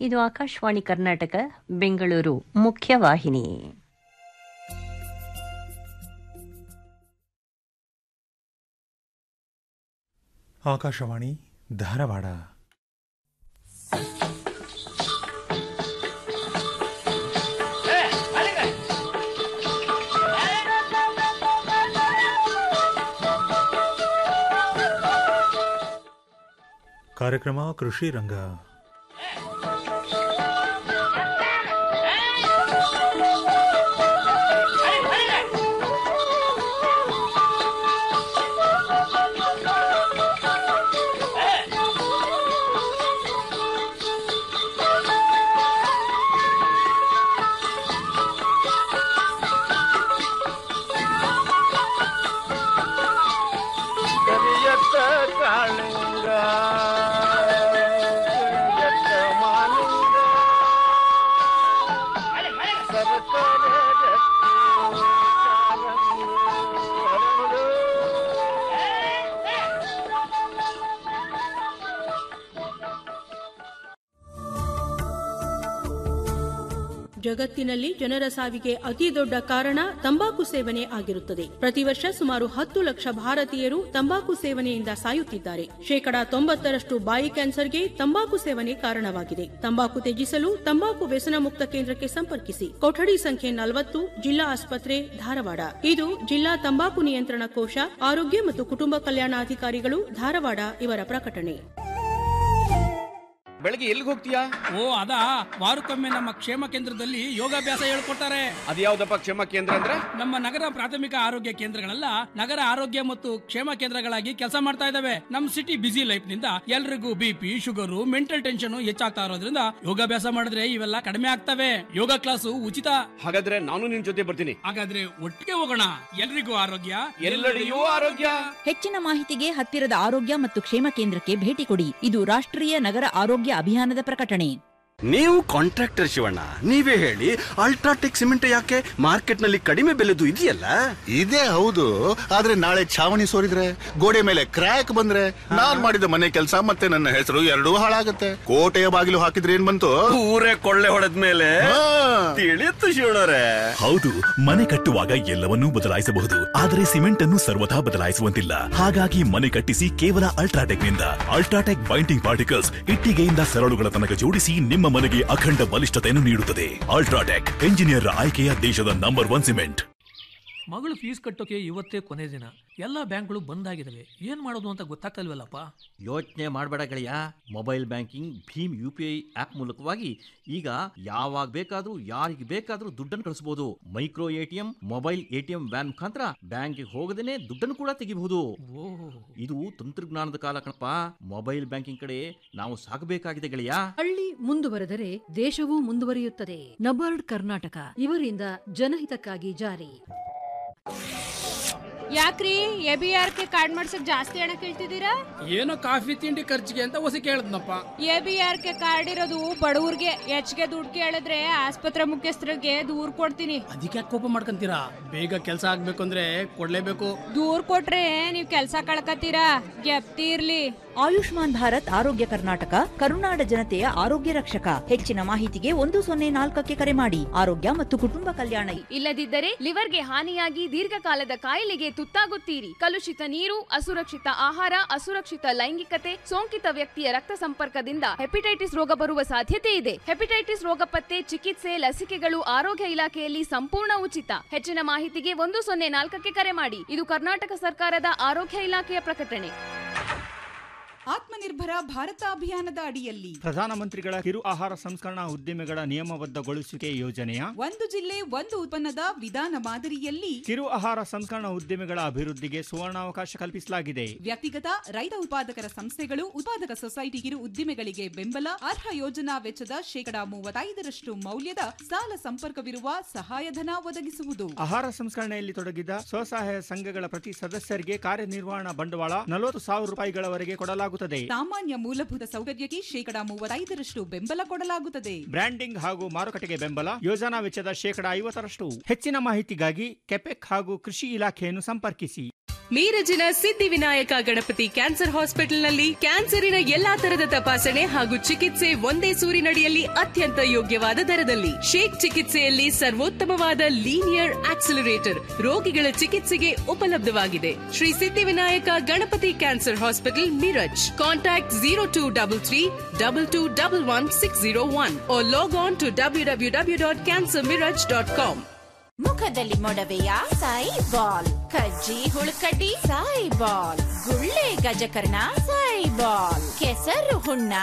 ಇದು ಆಕಾಶವಾಣಿ ಕರ್ನಾಟಕ ಬೆಂಗಳೂರು ಮುಖ್ಯವಾಹಿನಿ ಆಕಾಶವಾಣಿ ಧಾರವಾಡ ಕಾರ್ಯಕ್ರಮ ಕೃಷಿ ರಂಗ ಕರಿಯತ್ತ ಕಾಳಿಂಗ ಕರಿಯತ್ತ ಮಾಲಿಂಗ ಸರಸರ ರತ್ನ ಕಾರಂಗಿ ಹರಳು. ಜಗತ್ತಿನಲ್ಲಿ ಜನರ ಸಾವಿಗೆ ಅತಿ ದೊಡ್ಡ ಕಾರಣ ತಂಬಾಕು ಸೇವನೆ ಆಗಿರುತ್ತದೆ ಪ್ರತಿ ವರ್ಷ ಸುಮಾರು ಹತ್ತು ಲಕ್ಷ ಭಾರತೀಯರು ತಂಬಾಕು ಸೇವನೆಯಿಂದ ಸಾಯುತ್ತಿದ್ದಾರೆ ಶೇಕಡಾ ತೊಂಬತ್ತರಷ್ಟು ಬಾಯಿ ಕ್ಯಾನ್ಸರ್ಗೆ ತಂಬಾಕು ಸೇವನೆ ಕಾರಣವಾಗಿದೆ ತಂಬಾಕು ತ್ಯಜಿಸಲು ತಂಬಾಕು ವ್ಯಸನ ಮುಕ್ತ ಕೇಂದ್ರಕ್ಕೆ ಸಂಪರ್ಕಿಸಿ ಕೊಠಡಿ ಸಂಖ್ಯೆ ನಲವತ್ತು ಜಿಲ್ಲಾ ಆಸ್ಪತ್ರೆ ಧಾರವಾಡ ಇದು ಜಿಲ್ಲಾ ತಂಬಾಕು ನಿಯಂತ್ರಣ ಕೋಶ ಆರೋಗ್ಯ ಮತ್ತು ಕುಟುಂಬ ಕಲ್ಯಾಣಾಧಿಕಾರಿಗಳು ಧಾರವಾಡ ಇವರ ಪ್ರಕಟಣೆ ಬೆಳಗ್ಗೆ ಎಲ್ಲಿಗೆ ಹೋಗ್ತೀಯಾ ಓ ಅದಾ ವಾರಕ್ಕೊಮ್ಮೆ ನಮ್ಮ ಕ್ಷೇಮ ಕೇಂದ್ರದಲ್ಲಿ ಯೋಗಾಭ್ಯಾಸ ಹೇಳ್ಕೊಡ್ತಾರೆ ಅದ್ಯಾವ್ದಪ್ಪ ಕ್ಷೇಮ ಕೇಂದ್ರ ಅಂದ್ರೆ ನಮ್ಮ ನಗರ ಪ್ರಾಥಮಿಕ ಆರೋಗ್ಯ ಕೇಂದ್ರಗಳೆಲ್ಲ ನಗರ ಆರೋಗ್ಯ ಮತ್ತು ಕ್ಷೇಮ ಕೇಂದ್ರಗಳಾಗಿ ಕೆಲಸ ಮಾಡ್ತಾ ಇದಾವೆ ನಮ್ ಸಿಟಿ ಬಿಸಿ ಲೈಫ್ ನಿಂದ ಎಲ್ರಿಗೂ ಬಿಪಿ ಶುಗರು ಮೆಂಟಲ್ ಟೆನ್ಷನ್ ಹೆಚ್ಚಾಗ್ತಾ ಇರೋದ್ರಿಂದ ಯೋಗಾಭ್ಯಾಸ ಮಾಡಿದ್ರೆ ಇವೆಲ್ಲ ಕಡಿಮೆ ಆಗ್ತವೆ ಯೋಗ ಕ್ಲಾಸು ಉಚಿತ ಹಾಗಾದ್ರೆ ನಾನು ನಿನ್ ಜೊತೆ ಬರ್ತೀನಿ ಹಾಗಾದ್ರೆ ಒಟ್ಟಿಗೆ ಹೋಗೋಣ ಎಲ್ರಿಗೂ ಆರೋಗ್ಯ ಎಲ್ಲೆಡೆಯೂ ಆರೋಗ್ಯ ಹೆಚ್ಚಿನ ಮಾಹಿತಿಗೆ ಹತ್ತಿರದ ಆರೋಗ್ಯ ಮತ್ತು ಕ್ಷೇಮ ಕೇಂದ್ರಕ್ಕೆ ಭೇಟಿ ಕೊಡಿ ಇದು ರಾಷ್ಟ್ರೀಯ ನಗರ ಆರೋಗ್ಯ ಅಭಿಯಾನದ ಪ್ರಕಟಣೆ ನೀವು ಕಾಂಟ್ರಾಕ್ಟರ್ ಶಿವಣ್ಣ ನೀವೇ ಹೇಳಿ ಅಲ್ಟ್ರಾಟೆಕ್ ಸಿಮೆಂಟ್ ಯಾಕೆ ಮಾರ್ಕೆಟ್ ನಲ್ಲಿ ಕಡಿಮೆ ಬೆಲೆದು ಇದೆಯಲ್ಲ ಇದೇ ಹೌದು ಆದ್ರೆ ನಾಳೆ ಛಾವಣಿ ಸೋರಿದ್ರೆ ಗೋಡೆ ಮೇಲೆ ಕ್ರ್ಯಾಕ್ ಬಂದ್ರೆ ನಾನ್ ಮಾಡಿದ ಮನೆ ಕೆಲಸ ಮತ್ತೆ ನನ್ನ ಹೆಸರು ಎರಡೂ ಹಾಳಾಗತ್ತೆ ಕೋಟೆಯ ಬಾಗಿಲು ಹಾಕಿದ್ರೆ ಏನ್ ಬಂತು ಊರೇ ಕೊಳ್ಳೆ ಹೊಡೆದ ಮೇಲೆ ಹಾ. ತಿಳಿಯುತ್ತು ಶಿವಣ್ಣರೇ ಹೌದು ಮನೆ ಕಟ್ಟುವಾಗ ಎಲ್ಲವನ್ನೂ ಬದಲಾಯಿಸಬಹುದು ಆದರೆ ಸಿಮೆಂಟ್ ಅನ್ನು ಸರ್ವಥಾ ಬದಲಾಯಿಸುವಂತಿಲ್ಲ ಹಾಗಾಗಿ ಮನೆ ಕಟ್ಟಿಸಿ ಕೇವಲ ಅಲ್ಟ್ರಾಟೆಕ್ ನಿಂದ ಅಲ್ಟ್ರಾಟೆಕ್ ಬೈಂಡಿಂಗ್ ಪಾರ್ಟಿಕಲ್ಸ್ ಇಟ್ಟಿಗೆಯಿಂದ ಸರಳುಗಳ ತನಕ ಜೋಡಿಸಿ ನಿಮ್ಮ ಮನೆಗೆ ಅಖಂಡ ಬಲಿಷ್ಠತೆಯನ್ನು ನೀಡುತ್ತದೆ ಅಲ್ಟ್ರಾಟೆಕ್ ಎಂಜಿನಿಯರ್ ಆಯ್ಕೆಯ ದೇಶದ ನಂಬರ್ ಒನ್ ಸಿಮೆಂಟ್ ಮಗಳು ಫೀಸ್ ಕಟ್ಟೋಕೆ ಇವತ್ತೇ ಕೊನೆ ದಿನ ಎಲ್ಲ ಬ್ಯಾಂಕ್ಗಳು ಬಂದ್ ಆಗಿದಾವೆ ಏನ್ ಮಾಡೋದು ಅಂತ ಗೊತ್ತಾಗ್ತಲ್ವಲ್ಲಪ್ಪ ಯೋಚನೆ ಮಾಡಬೇಡ ಗೆಳೆಯ ಮೊಬೈಲ್ ಬ್ಯಾಂಕಿಂಗ್ ಭೀಮ್ ಯು ಪಿ ಐ ಆಪ್ ಮೂಲಕವಾಗಿ ಈಗ ಯಾವಾಗ ಬೇಕಾದ್ರೂ ಯಾರಿಗೆ ಬೇಕಾದ್ರೂ ದುಡ್ಡನ್ನು ಕಳಿಸಬಹುದು micro ATM mobile ATM van ಮುಖಾಂತರ ಬ್ಯಾಂಕ್ಗೆ ಹೋಗದೇನೆ ದುಡ್ಡನ್ನು ಕೂಡ ತೆಗಿಬಹುದು ಇದು ತಂತ್ರಜ್ಞಾನದ ಕಾಲ ಕಣಪ್ಪ ಮೊಬೈಲ್ ಬ್ಯಾಂಕಿಂಗ್ ಕಡೆ ನಾವು ಸಾಗಬೇಕಾಗಿದೆ ಗೆಳೆಯ ಹಳ್ಳಿ ಮುಂದುವರೆದರೆ ದೇಶವೂ ಮುಂದುವರಿಯುತ್ತದೆ ನಬಾರ್ಡ್ ಕರ್ನಾಟಕ ಇವರಿಂದ ಜನಹಿತಕ್ಕಾಗಿ ಜಾರಿ ಯಾಕ್ರಿ A B R K card ಮಾಡ್ಸಕ್ ಜಾಸ್ತಿ ಹಣ ಕೇಳ್ತಿದ್ದೀರಾ ಏನೋ ಕಾಫಿ ತಿಂಡಿ ಖರ್ಚಿಗೆ ಅಂತ ಹೊಸ ಕೇಳದ್ನಪ್ಪ A B R K card ಇರೋದು ಬಡವ್ರಿಗೆ ಹೆಚ್ಚಿಗೆ ದುಡ್ಡು ಕೇಳಿದ್ರೆ ಆಸ್ಪತ್ರೆ ಮುಖ್ಯಸ್ಥರಿಗೆ ದೂರ್ ಕೊಡ್ತೀನಿ ಅದಕ್ಕೆ ಯಾಕೆ ಕೋಪ ಮಾಡ್ಕೊಂತೀರಾ ಬೇಗ ಕೆಲಸ ಆಗ್ಬೇಕು ಅಂದ್ರೆ ಕೊಡ್ಲೇಬೇಕು ದೂರ್ ಕೊಟ್ರೆ ನೀವ್ ಕೆಲ್ಸ ಕಳ್ಕತ್ತೀರಾ ಗೆಪ್ತಿ ಇರ್ಲಿ ಆಯುಷ್ಮಾನ್ ಭಾರತ್ ಆರೋಗ್ಯ ಕರ್ನಾಟಕ ಕರುನಾಡ ಜನತೆಯ ಆರೋಗ್ಯ ರಕ್ಷಕ ಹೆಚ್ಚಿನ ಮಾಹಿತಿಗೆ ಒಂದು ಸೊನ್ನೆ ನಾಲ್ಕಕ್ಕೆ ಕರೆ ಮಾಡಿ ಆರೋಗ್ಯ ಮತ್ತು ಕುಟುಂಬ ಕಲ್ಯಾಣ ಇಲ್ಲದಿದ್ದರೆ ಲಿವರ್ಗೆ ಹಾನಿಯಾಗಿ ದೀರ್ಘಕಾಲದ ಕಾಯಿಲೆಗೆ ತುತ್ತಾಗುತ್ತೀರಿ ಕಲುಷಿತ ನೀರು ಅಸುರಕ್ಷಿತ ಆಹಾರ ಅಸುರಕ್ಷಿತ ಲೈಂಗಿಕತೆ ಸೋಂಕಿತ ವ್ಯಕ್ತಿಯ ರಕ್ತ ಸಂಪರ್ಕದಿಂದ ಹೆಪಟೈಟಿಸ್ ರೋಗ ಬರುವ ಸಾಧ್ಯತೆ ಇದೆ ಹೆಪಟೈಟಿಸ್ ರೋಗ ಪತ್ತೆ ಚಿಕಿತ್ಸೆ ಲಸಿಕೆಗಳು ಆರೋಗ್ಯ ಇಲಾಖೆಯಲ್ಲಿ ಸಂಪೂರ್ಣ ಉಚಿತ ಹೆಚ್ಚಿನ ಮಾಹಿತಿಗೆ ಒಂದು ಸೊನ್ನೆ ನಾಲ್ಕಕ್ಕೆ ಕರೆ ಮಾಡಿ ಇದು ಕರ್ನಾಟಕ ಸರ್ಕಾರದ ಆರೋಗ್ಯ ಇಲಾಖೆಯ ಪ್ರಕಟಣೆ ಆತ್ಮನಿರ್ಭರ ಭಾರತ ಅಭಿಯಾನದ ಅಡಿಯಲ್ಲಿ ಪ್ರಧಾನಮಂತ್ರಿಗಳ ಕಿರು ಆಹಾರ ಸಂಸ್ಕರಣಾ ಉದ್ದಿಮೆಗಳ ನಿಯಮಬದ್ಧಗೊಳಿಸುವಿಕೆ ಯೋಜನೆಯ ಒಂದು ಜಿಲ್ಲೆ ಒಂದು ಉತ್ಪನ್ನದ ವಿಧಾನ ಮಾದರಿಯಲ್ಲಿ ಕಿರು ಆಹಾರ ಸಂಸ್ಕರಣಾ ಉದ್ದಿಮೆಗಳ ಅಭಿವೃದ್ಧಿಗೆ ಸುವರ್ಣಾವಕಾಶ ಕಲ್ಪಿಸಲಾಗಿದೆ ವ್ಯಕ್ತಿಗತ ರೈತ ಉತ್ಪಾದಕರ ಸಂಸ್ಥೆಗಳು ಉತ್ಪಾದಕ ಸೊಸೈಟಿ ಕಿರು ಉದ್ದಿಮೆಗಳಿಗೆ ಬೆಂಬಲ ಅರ್ಹ ಯೋಜನಾ ವೆಚ್ಚದ ಶೇಕಡಾ ಮೂವತ್ತೈದರಷ್ಟು ಮೌಲ್ಯದ ಸಾಲ ಸಂಪರ್ಕವಿರುವ ಸಹಾಯಧನ ಒದಗಿಸುವುದು ಆಹಾರ ಸಂಸ್ಕರಣೆಯಲ್ಲಿ ತೊಡಗಿದ ಸ್ವಸಹಾಯ ಸಂಘಗಳ ಪ್ರತಿ ಸದಸ್ಯರಿಗೆ ಕಾರ್ಯನಿರ್ವಹಣಾ ಬಂಡವಾಳ ನಲವತ್ತು ಸಾವಿರ ರೂಪಾಯಿಗಳವರೆಗೆ ಕೊಡಲಾಗುತ್ತದೆ ಸಾಮಾನ್ಯ ಮೂಲಭೂತ ಸೌಕರ್ಯಕ್ಕೆ ಶೇಕಡಾ ಮೂವತ್ತೈದರಷ್ಟು ಬೆಂಬಲ ಕೊಡಲಾಗುತ್ತದೆ ಬ್ರ್ಯಾಂಡಿಂಗ್ ಹಾಗೂ ಮಾರುಕಟ್ಟೆಗೆ ಬೆಂಬಲ ಯೋಜನಾ ವೆಚ್ಚದ ಶೇಕಡಾ ಐವತ್ತರಷ್ಟು ಹೆಚ್ಚಿನ ಮಾಹಿತಿಗಾಗಿ ಕೆಪೆಕ್ ಹಾಗೂ ಕೃಷಿ ಇಲಾಖೆಯನ್ನು ಸಂಪರ್ಕಿಸಿ ಮೀರಜಿನ ಸಿದ್ಧಿವಿನಾಯಕ ಗಣಪತಿ ಕ್ಯಾನ್ಸರ್ ಹಾಸ್ಪಿಟಲ್ನಲ್ಲಿ ಕ್ಯಾನ್ಸರಿನ ಎಲ್ಲಾ ತರದ ತಪಾಸಣೆ ಹಾಗೂ ಚಿಕಿತ್ಸೆ ಒಂದೇ ಸೂರಿನಡಿಯಲ್ಲಿ ಅತ್ಯಂತ ಯೋಗ್ಯವಾದ ದರದಲ್ಲಿ ಶೇಕ್ ಚಿಕಿತ್ಸೆಯಲ್ಲಿ ಸರ್ವೋತ್ತಮವಾದ ಲೀನಿಯರ್ ಆಕ್ಸಿಲರೇಟರ್ ರೋಗಿಗಳ ಚಿಕಿತ್ಸೆಗೆ ಉಪಲಬ್ಧವಾಗಿದೆ Shri Siddhivinayak Ganapati cancer hospital Miraj contact zero two double three double two double one six zero one log on to W W W dot cancer Miraj dot com ಮುಖದಲ್ಲಿ ಮೊಡವೆಯ ಸಾಯಿ ಬಾಲ್ ಕಜ್ಜಿ ಹುಳುಕಡ್ಡಿ ಸಾಯಿ ಬಾಲ್ ಗುಳ್ಳೆ ಗಜಕರ್ಣ ಸಾಯಿ ಬಾಲ್ ಕೆಸರು ಹುಣ್ಣ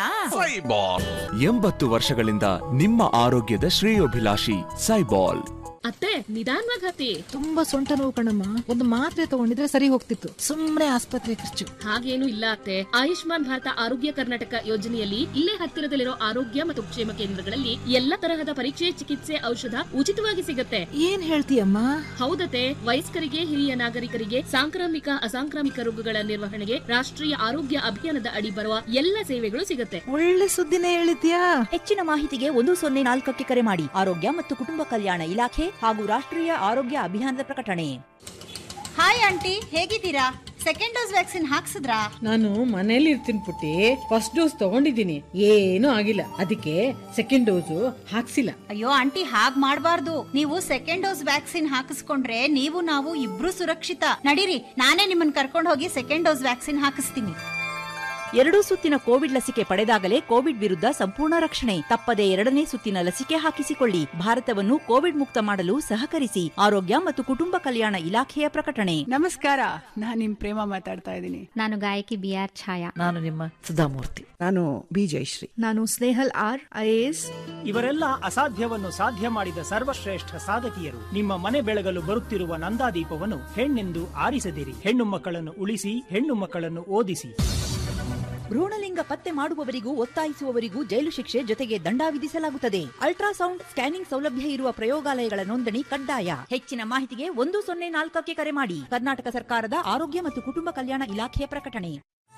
ಎಂಬತ್ತು ವರ್ಷಗಳಿಂದ ನಿಮ್ಮ ಆರೋಗ್ಯದ ಶ್ರೇಯೋಭಿಲಾಷಿ ಸೈಬಾಲ್ ಅತ್ತೆ ನಿಧಾನವಾಗಿ ಹತ್ತಿ ತುಂಬಾ ಸೊಂಟ ನೋವು ಕಣಮ್ಮ ಒಂದು ಮಾತ್ರೆ ತಗೊಂಡಿದ್ರೆ ಸರಿ ಹೋಗ್ತಿತ್ತು ಸುಮ್ನೆ ಆಸ್ಪತ್ರೆ ಖರ್ಚು ಹಾಗೇನು ಇಲ್ಲ ಅತ್ತೆ ಆಯುಷ್ಮಾನ್ ಭಾರತ ಆರೋಗ್ಯ ಕರ್ನಾಟಕ ಯೋಜನೆಯಲ್ಲಿ ಇಲ್ಲೇ ಹತ್ತಿರದಲ್ಲಿರೋ ಆರೋಗ್ಯ ಮತ್ತು ಕ್ಷೇಮ ಕೇಂದ್ರಗಳಲ್ಲಿ ಎಲ್ಲ ತರಹದ ಪರೀಕ್ಷೆ ಚಿಕಿತ್ಸೆ ಔಷಧ ಉಚಿತವಾಗಿ ಸಿಗುತ್ತೆ ಏನ್ ಹೇಳ್ತೀಯಮ್ಮ ಹೌದತ್ತೆ ವಯಸ್ಕರಿಗೆ ಹಿರಿಯ ನಾಗರಿಕರಿಗೆ ಸಾಂಕ್ರಾಮಿಕ ಅಸಾಂಕ್ರಾಮಿಕ ರೋಗಗಳ ನಿರ್ವಹಣೆಗೆ ರಾಷ್ಟ್ರೀಯ ಆರೋಗ್ಯ ಅಭಿಯಾನದ ಅಡಿ ಬರುವ ಎಲ್ಲ ಸೇವೆಗಳು ಸಿಗುತ್ತೆ ಒಳ್ಳೆ ಸುದ್ದಿನೇ ಹೇಳಿದ್ಯಾ ಹೆಚ್ಚಿನ ಮಾಹಿತಿಗೆ ಒಂದು ಸೊನ್ನೆ ನಾಲ್ಕಕ್ಕೆ ಕರೆ ಮಾಡಿ ಆರೋಗ್ಯ ಮತ್ತು ಕುಟುಂಬ ಕಲ್ಯಾಣ ಇಲಾಖೆ ಹಾಗೂ ರಾಷ್ಟ್ರೀಯ ಆರೋಗ್ಯ ಅಭಿಯಾನದ ಪ್ರಕಟಣೆ ಹಾಯ್ ಆಂಟಿ ಹೇಗಿದ್ದೀರಾ ಸೆಕೆಂಡ್ ಡೋಸ್ ವ್ಯಾಕ್ಸಿನ್ ಹಾಕ್ಸಿದ್ರಾ ನಾನು ಮನೇಲಿ ಇರ್ತೀನಿ ಪುಟ್ಟಿ ಫಸ್ಟ್ ಡೋಸ್ ತಗೊಂಡಿದ್ದೀನಿ ಏನೂ ಆಗಿಲ್ಲ ಅದಕ್ಕೆ ಸೆಕೆಂಡ್ ಡೋಸು ಹಾಕ್ಸಿಲ್ಲ ಅಯ್ಯೋ ಆಂಟಿ ಹಾಗ್ ಮಾಡ್ಬಾರ್ದು ನೀವು ಸೆಕೆಂಡ್ ಡೋಸ್ ವ್ಯಾಕ್ಸಿನ್ ಹಾಕಿಸ್ಕೊಂಡ್ರೆ ನೀವು ನಾವು ಇಬ್ರು ಸುರಕ್ಷಿತ ನಡೀರಿ ನಾನೇ ನಿಮ್ಮನ್ನ ಕರ್ಕೊಂಡು ಹೋಗಿ ಸೆಕೆಂಡ್ ಡೋಸ್ ವ್ಯಾಕ್ಸಿನ್ ಹಾಕಿಸ್ತೀನಿ ಎರಡೂ ಸುತ್ತಿನ ಕೋವಿಡ್ ಲಸಿಕೆ ಪಡೆದಾಗಲೇ ಕೋವಿಡ್ ವಿರುದ್ಧ ಸಂಪೂರ್ಣ ರಕ್ಷಣೆ ತಪ್ಪದೆ ಎರಡನೇ ಸುತ್ತಿನ ಲಸಿಕೆ ಹಾಕಿಸಿಕೊಳ್ಳಿ ಭಾರತವನ್ನು ಕೋವಿಡ್ ಮುಕ್ತ ಮಾಡಲು ಸಹಕರಿಸಿ ಆರೋಗ್ಯ ಮತ್ತು ಕುಟುಂಬ ಕಲ್ಯಾಣ ಇಲಾಖೆಯ ಪ್ರಕಟಣೆ ನಮಸ್ಕಾರ ನಾನು ನಿಮ್ ಪ್ರೇಮ ಮಾತಾಡ್ತಾ ಇದ್ದೀನಿ ನಾನು ಗಾಯಕಿ ಬಿ ಆರ್ ಛಾಯಾ ನಾನು ನಿಮ್ಮ ಸುಧಾಮೂರ್ತಿ ನಾನು ಬಿ ಜಯಶ್ರೀ ನಾನು ಸ್ನೇಹಲ್ ಆರ್ ಐಎಎಸ್ ಇವರೆಲ್ಲ ಅಸಾಧ್ಯವನ್ನು ಸಾಧ್ಯ ಮಾಡಿದ ಸರ್ವಶ್ರೇಷ್ಠ ಸಾಧಕಿಯರು ನಿಮ್ಮ ಮನೆ ಬೆಳಗಲು ಬರುತ್ತಿರುವ ನಂದಾದೀಪವನ್ನು ಹೆಣ್ಣೆಂದು ಆರಿಸದಿರಿ ಹೆಣ್ಣು ಮಕ್ಕಳನ್ನು ಉಳಿಸಿ ಹೆಣ್ಣು ಮಕ್ಕಳನ್ನು ಓದಿಸಿ ಭ್ರೂಣಲಿಂಗ ಪತ್ತೆ ಮಾಡುವವರಿಗೂ ಒತ್ತಾಯಿಸುವವರಿಗೂ ಜೈಲು ಶಿಕ್ಷೆ ಜೊತೆಗೆ ದಂಡ ವಿಧಿಸಲಾಗುತ್ತದೆ ಅಲ್ಟ್ರಾಸೌಂಡ್ ಸ್ಕ್ಯಾನಿಂಗ್ ಸೌಲಭ್ಯ ಇರುವ ಪ್ರಯೋಗಾಲಯಗಳ ನೋಂದಣಿ ಕಡ್ಡಾಯ ಹೆಚ್ಚಿನ ಮಾಹಿತಿಗೆ ಒಂದು ಸೊನ್ನೆ ನಾಲ್ಕಕ್ಕೆ ಕರೆ ಮಾಡಿ ಕರ್ನಾಟಕ ಸರ್ಕಾರದ ಆರೋಗ್ಯ ಮತ್ತು ಕುಟುಂಬ ಕಲ್ಯಾಣ ಇಲಾಖೆಯ ಪ್ರಕಟಣೆ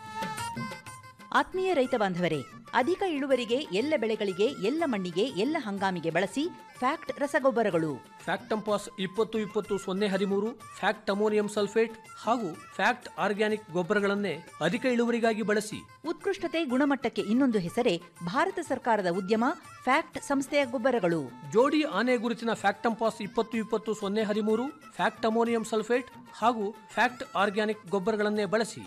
ಆತ್ಮೀಯ ರೈತ ಬಾಂಧವರೇ ಅಧಿಕ ಇಳುವರಿಗೆ ಎಲ್ಲ ಬೆಳೆಗಳಿಗೆ ಎಲ್ಲ ಮಣ್ಣಿಗೆ ಎಲ್ಲ ಹಂಗಾಮಿಗೆ ಬಳಸಿ ಫ್ಯಾಕ್ಟ್ ರಸಗೊಬ್ಬರಗಳು ಫ್ಯಾಕ್ಟಂಪಾಸ್ ಇಪ್ಪತ್ತು ಇಪ್ಪತ್ತು ಸೊನ್ನೆ ಹದಿಮೂರು ಫ್ಯಾಕ್ಟ್ ಅಮೋನಿಯಂ ಸಲ್ಫೇಟ್ ಹಾಗೂ ಫ್ಯಾಕ್ಟ್ ಆರ್ಗ್ಯಾನಿಕ್ ಗೊಬ್ಬರಗಳನ್ನೇ ಅಧಿಕ ಇಳುವರಿಗಾಗಿ ಬಳಸಿ ಉತ್ಕೃಷ್ಟತೆ ಗುಣಮಟ್ಟಕ್ಕೆ ಇನ್ನೊಂದು ಹೆಸರೇ ಭಾರತ ಸರ್ಕಾರದ ಉದ್ಯಮ ಫ್ಯಾಕ್ಟ್ ಸಂಸ್ಥೆಯ ಗೊಬ್ಬರಗಳು ಜೋಡಿ ಆನೆ ಗುರುತಿನ ಫ್ಯಾಕ್ಟಂಪಾಸ್ ಇಪ್ಪತ್ತು ಇಪ್ಪತ್ತು ಸೊನ್ನೆ ಹದಿಮೂರು ಫ್ಯಾಕ್ಟ್ ಅಮೋನಿಯಂ ಸಲ್ಫೇಟ್ ಹಾಗೂ ಫ್ಯಾಕ್ಟ್ ಆರ್ಗ್ಯಾನಿಕ್ ಗೊಬ್ಬರಗಳನ್ನೇ ಬಳಸಿ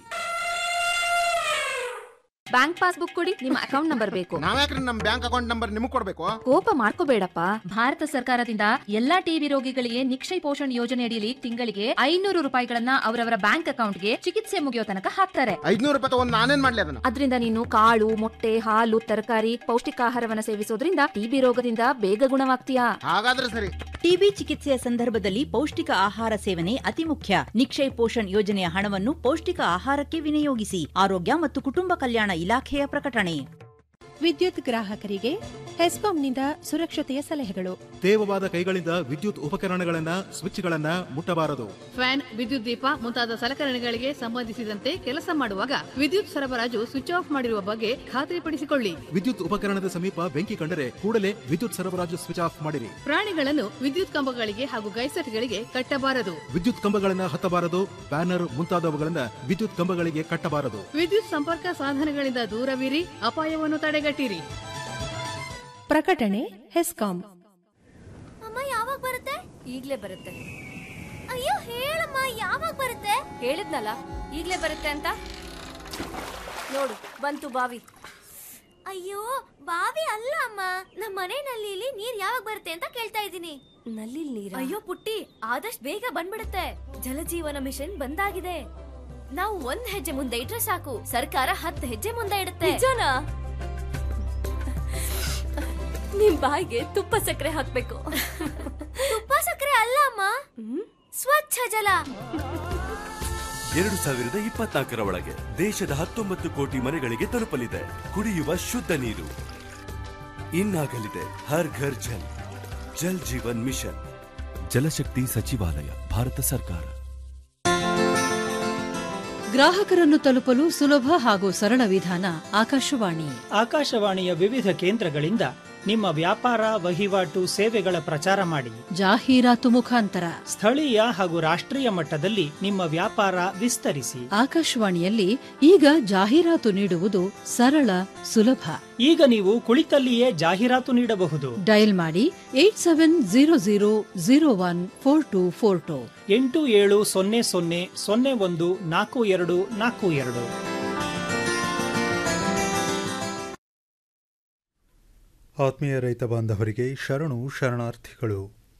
ಬ್ಯಾಂಕ್ ಪಾಸ್ಬುಕ್ ಕೊಡಿ ನಿಮ್ಮ ಅಕೌಂಟ್ ನಂಬರ್ ಬೇಕು ನಾವ್ಯಾಕ್ರಿ ನಮ್ ಬ್ಯಾಂಕ್ ಅಕೌಂಟ್ ನಂಬರ್ ನಿಮಗ್ ಕೊಡ್ಬೇಕು ಕೋಪ ಮಾಡ್ಕೋಬೇಡಪ್ಪ ಭಾರತ ಸರ್ಕಾರದಿಂದ ಎಲ್ಲಾ ಟಿಬಿ ರೋಗಿಗಳಿಗೆ ನಿಕ್ಷಯ ಪೋಷಣ್ ಯೋಜನೆ ಅಡಿಯಲ್ಲಿ ತಿಂಗಳಿಗೆ ಐನೂರು ರೂಪಾಯಿಗಳನ್ನ ಅವರವರ ಬ್ಯಾಂಕ್ ಅಕೌಂಟ್ಗೆ ಚಿಕಿತ್ಸೆ ಮುಗಿಯೋ ತನಕ ಹಾಕ್ತಾರೆ ಐದ್ನೂರು ರೂಪಾಯಿ ತಗೊಂಡ್ ನಾನೇನ್ ಮಾಡ್ಲಿ ಅದನ್ನ ಅದರಿಂದ ನೀನು ಕಾಳು ಮೊಟ್ಟೆ ಹಾಲು ತರಕಾರಿ ಪೌಷ್ಟಿಕಾಹಾರವನ್ನ ಸೇವಿಸೋದ್ರಿಂದ ಟಿಬಿ ರೋಗದಿಂದ ಬೇಗ ಗುಣವಾಗ್ತೀಯಾ ಹಾಗಾದ್ರೆ ಸರಿ ಟಿಬಿ ಚಿಕಿತ್ಸೆಯ ಸಂದರ್ಭದಲ್ಲಿ ಪೌಷ್ಟಿಕ ಆಹಾರ ಸೇವನೆ ಅತಿ ಮುಖ್ಯ ನಿಕ್ಷಯ್ ಪೋಷಣ್ ಯೋಜನೆಯ ಹಣವನ್ನು ಪೌಷ್ಟಿಕ ಆಹಾರಕ್ಕೆ ವಿನಿಯೋಗಿಸಿ ಆರೋಗ್ಯ ಮತ್ತು ಕುಟುಂಬ ಕಲ್ಯಾಣ ಇಲಾಖೆಯ ಪ್ರಕಟಣೆ ವಿದ್ಯುತ್ ಗ್ರಾಹಕರಿಗೆ ಹೆಸ್ಕಾಂನಿಂದ ಸುರಕ್ಷತೆಯ ಸಲಹೆಗಳು ತೇವವಾದ ಕೈಗಳಿಂದ ವಿದ್ಯುತ್ ಉಪಕರಣಗಳನ್ನ ಸ್ವಿಚ್ಗಳನ್ನ ಮುಟ್ಟಬಾರದು ಫ್ಯಾನ್ ವಿದ್ಯುತ್ ದೀಪ ಮುಂತಾದ ಸಲಕರಣೆಗಳಿಗೆ ಸಂಬಂಧಿಸಿದಂತೆ ಕೆಲಸ ಮಾಡುವಾಗ ವಿದ್ಯುತ್ ಸರಬರಾಜು ಸ್ವಿಚ್ ಆಫ್ ಮಾಡಿರುವ ಬಗ್ಗೆ ಖಾತ್ರಿಪಡಿಸಿಕೊಳ್ಳಿ ವಿದ್ಯುತ್ ಉಪಕರಣದ ಸಮೀಪ ಬೆಂಕಿ ಕಂಡರೆ ಕೂಡಲೇ ವಿದ್ಯುತ್ ಸರಬರಾಜು ಸ್ವಿಚ್ ಆಫ್ ಮಾಡಿರಿ ಪ್ರಾಣಿಗಳನ್ನು ವಿದ್ಯುತ್ ಕಂಬಗಳಿಗೆ ಹಾಗೂ ಗೈಸೆಟ್ಗಳಿಗೆ ಕಟ್ಟಬಾರದು ವಿದ್ಯುತ್ ಕಂಬಗಳನ್ನ ಹತ್ತಬಾರದು ಬ್ಯಾನರ್ ಮುಂತಾದವುಗಳನ್ನ ವಿದ್ಯುತ್ ಕಂಬಗಳಿಗೆ ಕಟ್ಟಬಾರದು ವಿದ್ಯುತ್ ಸಂಪರ್ಕ ಸಾಧನಗಳಿಂದ ದೂರವಿರಿ ಅಪಾಯವನ್ನು ತಡೆಗಟ್ಟಿರಿ ಪ್ರಕಟಣೆ ಹೆಸ್ಕಾಂ ಅಮ್ಮ ಯಾವಾಗ ಬರುತ್ತೆ ಈಗ್ಲೇ ಬರುತ್ತೆ ಅಯ್ಯೋ ಹೇಳಮ್ಮ ಯಾವಾಗ ಬರುತ್ತೆ ಹೇಳಿದ್ನಲ್ಲ ಈಗ್ಲೇ ಬರುತ್ತೆ ಅಂತ ನೋಡು ಬಂತು ಬಾವಿ ಅಯ್ಯೋ ಬಾವಿ ಅಲ್ಲ ಅಮ್ಮ ನಮ್ಮ ಮನೆ ನಲ್ಲಿಲಿ ನೀರ್ ಯಾವಾಗ ಬರುತ್ತೆ ಅಂತ ಕೇಳ್ತಾ ಇದ್ದೀನಿ ನಲ್ಲಿ ನೀರ್ ಅಯ್ಯೋ ಪುಟ್ಟಿ ಆದಷ್ಟು ಬೇಗ ಬಂದ್ಬಿಡುತ್ತೆ ಜಲಜೀವನ ಮಿಷನ್ ಬಂದಾಗಿದೆ ನಾವು ಒಂದ್ ಹೆಜ್ಜೆ ಮುಂದೆ ಇಟ್ರೆ ಸಾಕು ಸರ್ಕಾರ ಹತ್ತು ಹೆಜ್ಜೆ ಮುಂದೆ ಇಡುತ್ತೆ ನಿಜನಾ ನಿಮ್ ಬಾಯಿಗೆ ತುಪ್ಪ ಸಕ್ಕರೆ ಹಾಕ್ಬೇಕು ತುಪ್ಪ ಸಕ್ಕರೆ ಅಲ್ಲ ಅಮ್ಮ ಸ್ವಚ್ಛ ಜಲ ಎರಡು ಸಾವಿರದ ಇಪ್ಪತ್ನಾಲ್ಕರ ಒಳಗೆ ದೇಶದ ಹತ್ತೊಂಬತ್ತು ಕೋಟಿ ಮನೆಗಳಿಗೆ ತಲುಪಲಿದೆ ಕುಡಿಯುವ ಶುದ್ಧ ನೀರು ಇನ್ನಾಗಲಿದೆ ಹರ್ ಘರ್ ಜಲ್ ಜಲ್ ಜೀವನ್ ಮಿಷನ್ ಜಲಶಕ್ತಿ ಸಚಿವಾಲಯ ಭಾರತ ಸರ್ಕಾರ ಗ್ರಾಹಕರನ್ನು ತಲುಪಲು ಸುಲಭ ಹಾಗೂ ಸರಳ ವಿಧಾನ ಆಕಾಶವಾಣಿ ಆಕಾಶವಾಣಿಯ ವಿವಿಧ ಕೇಂದ್ರಗಳಿಂದ ನಿಮ್ಮ ವ್ಯಾಪಾರ ವಹಿವಾಟು ಸೇವೆಗಳ ಪ್ರಚಾರ ಮಾಡಿ ಜಾಹೀರಾತು ಮುಖಾಂತರ ಸ್ಥಳೀಯ ಹಾಗೂ ರಾಷ್ಟ್ರೀಯ ಮಟ್ಟದಲ್ಲಿ ನಿಮ್ಮ ವ್ಯಾಪಾರ ವಿಸ್ತರಿಸಿ ಆಕಾಶವಾಣಿಯಲ್ಲಿ ಈಗ ಜಾಹೀರಾತು ನೀಡುವುದು ಸರಳ ಸುಲಭ ಈಗ ನೀವು ಕುಳಿತಲ್ಲಿಯೇ ಜಾಹೀರಾತು ನೀಡಬಹುದು ಡಯಲ್ ಮಾಡಿ eight seven zero zero zero one four two four two ಎಂಟು ಏಳು ಸೊನ್ನೆ ಸೊನ್ನೆ ಸೊನ್ನೆ ಒಂದು ನಾಲ್ಕು ಎರಡು ನಾಲ್ಕು ಎರಡು ಆತ್ಮೀಯ ರೈತ ಬಾಂಧವರಿಗೆ ಶರಣು ಶರಣಾರ್ಥಿಗಳು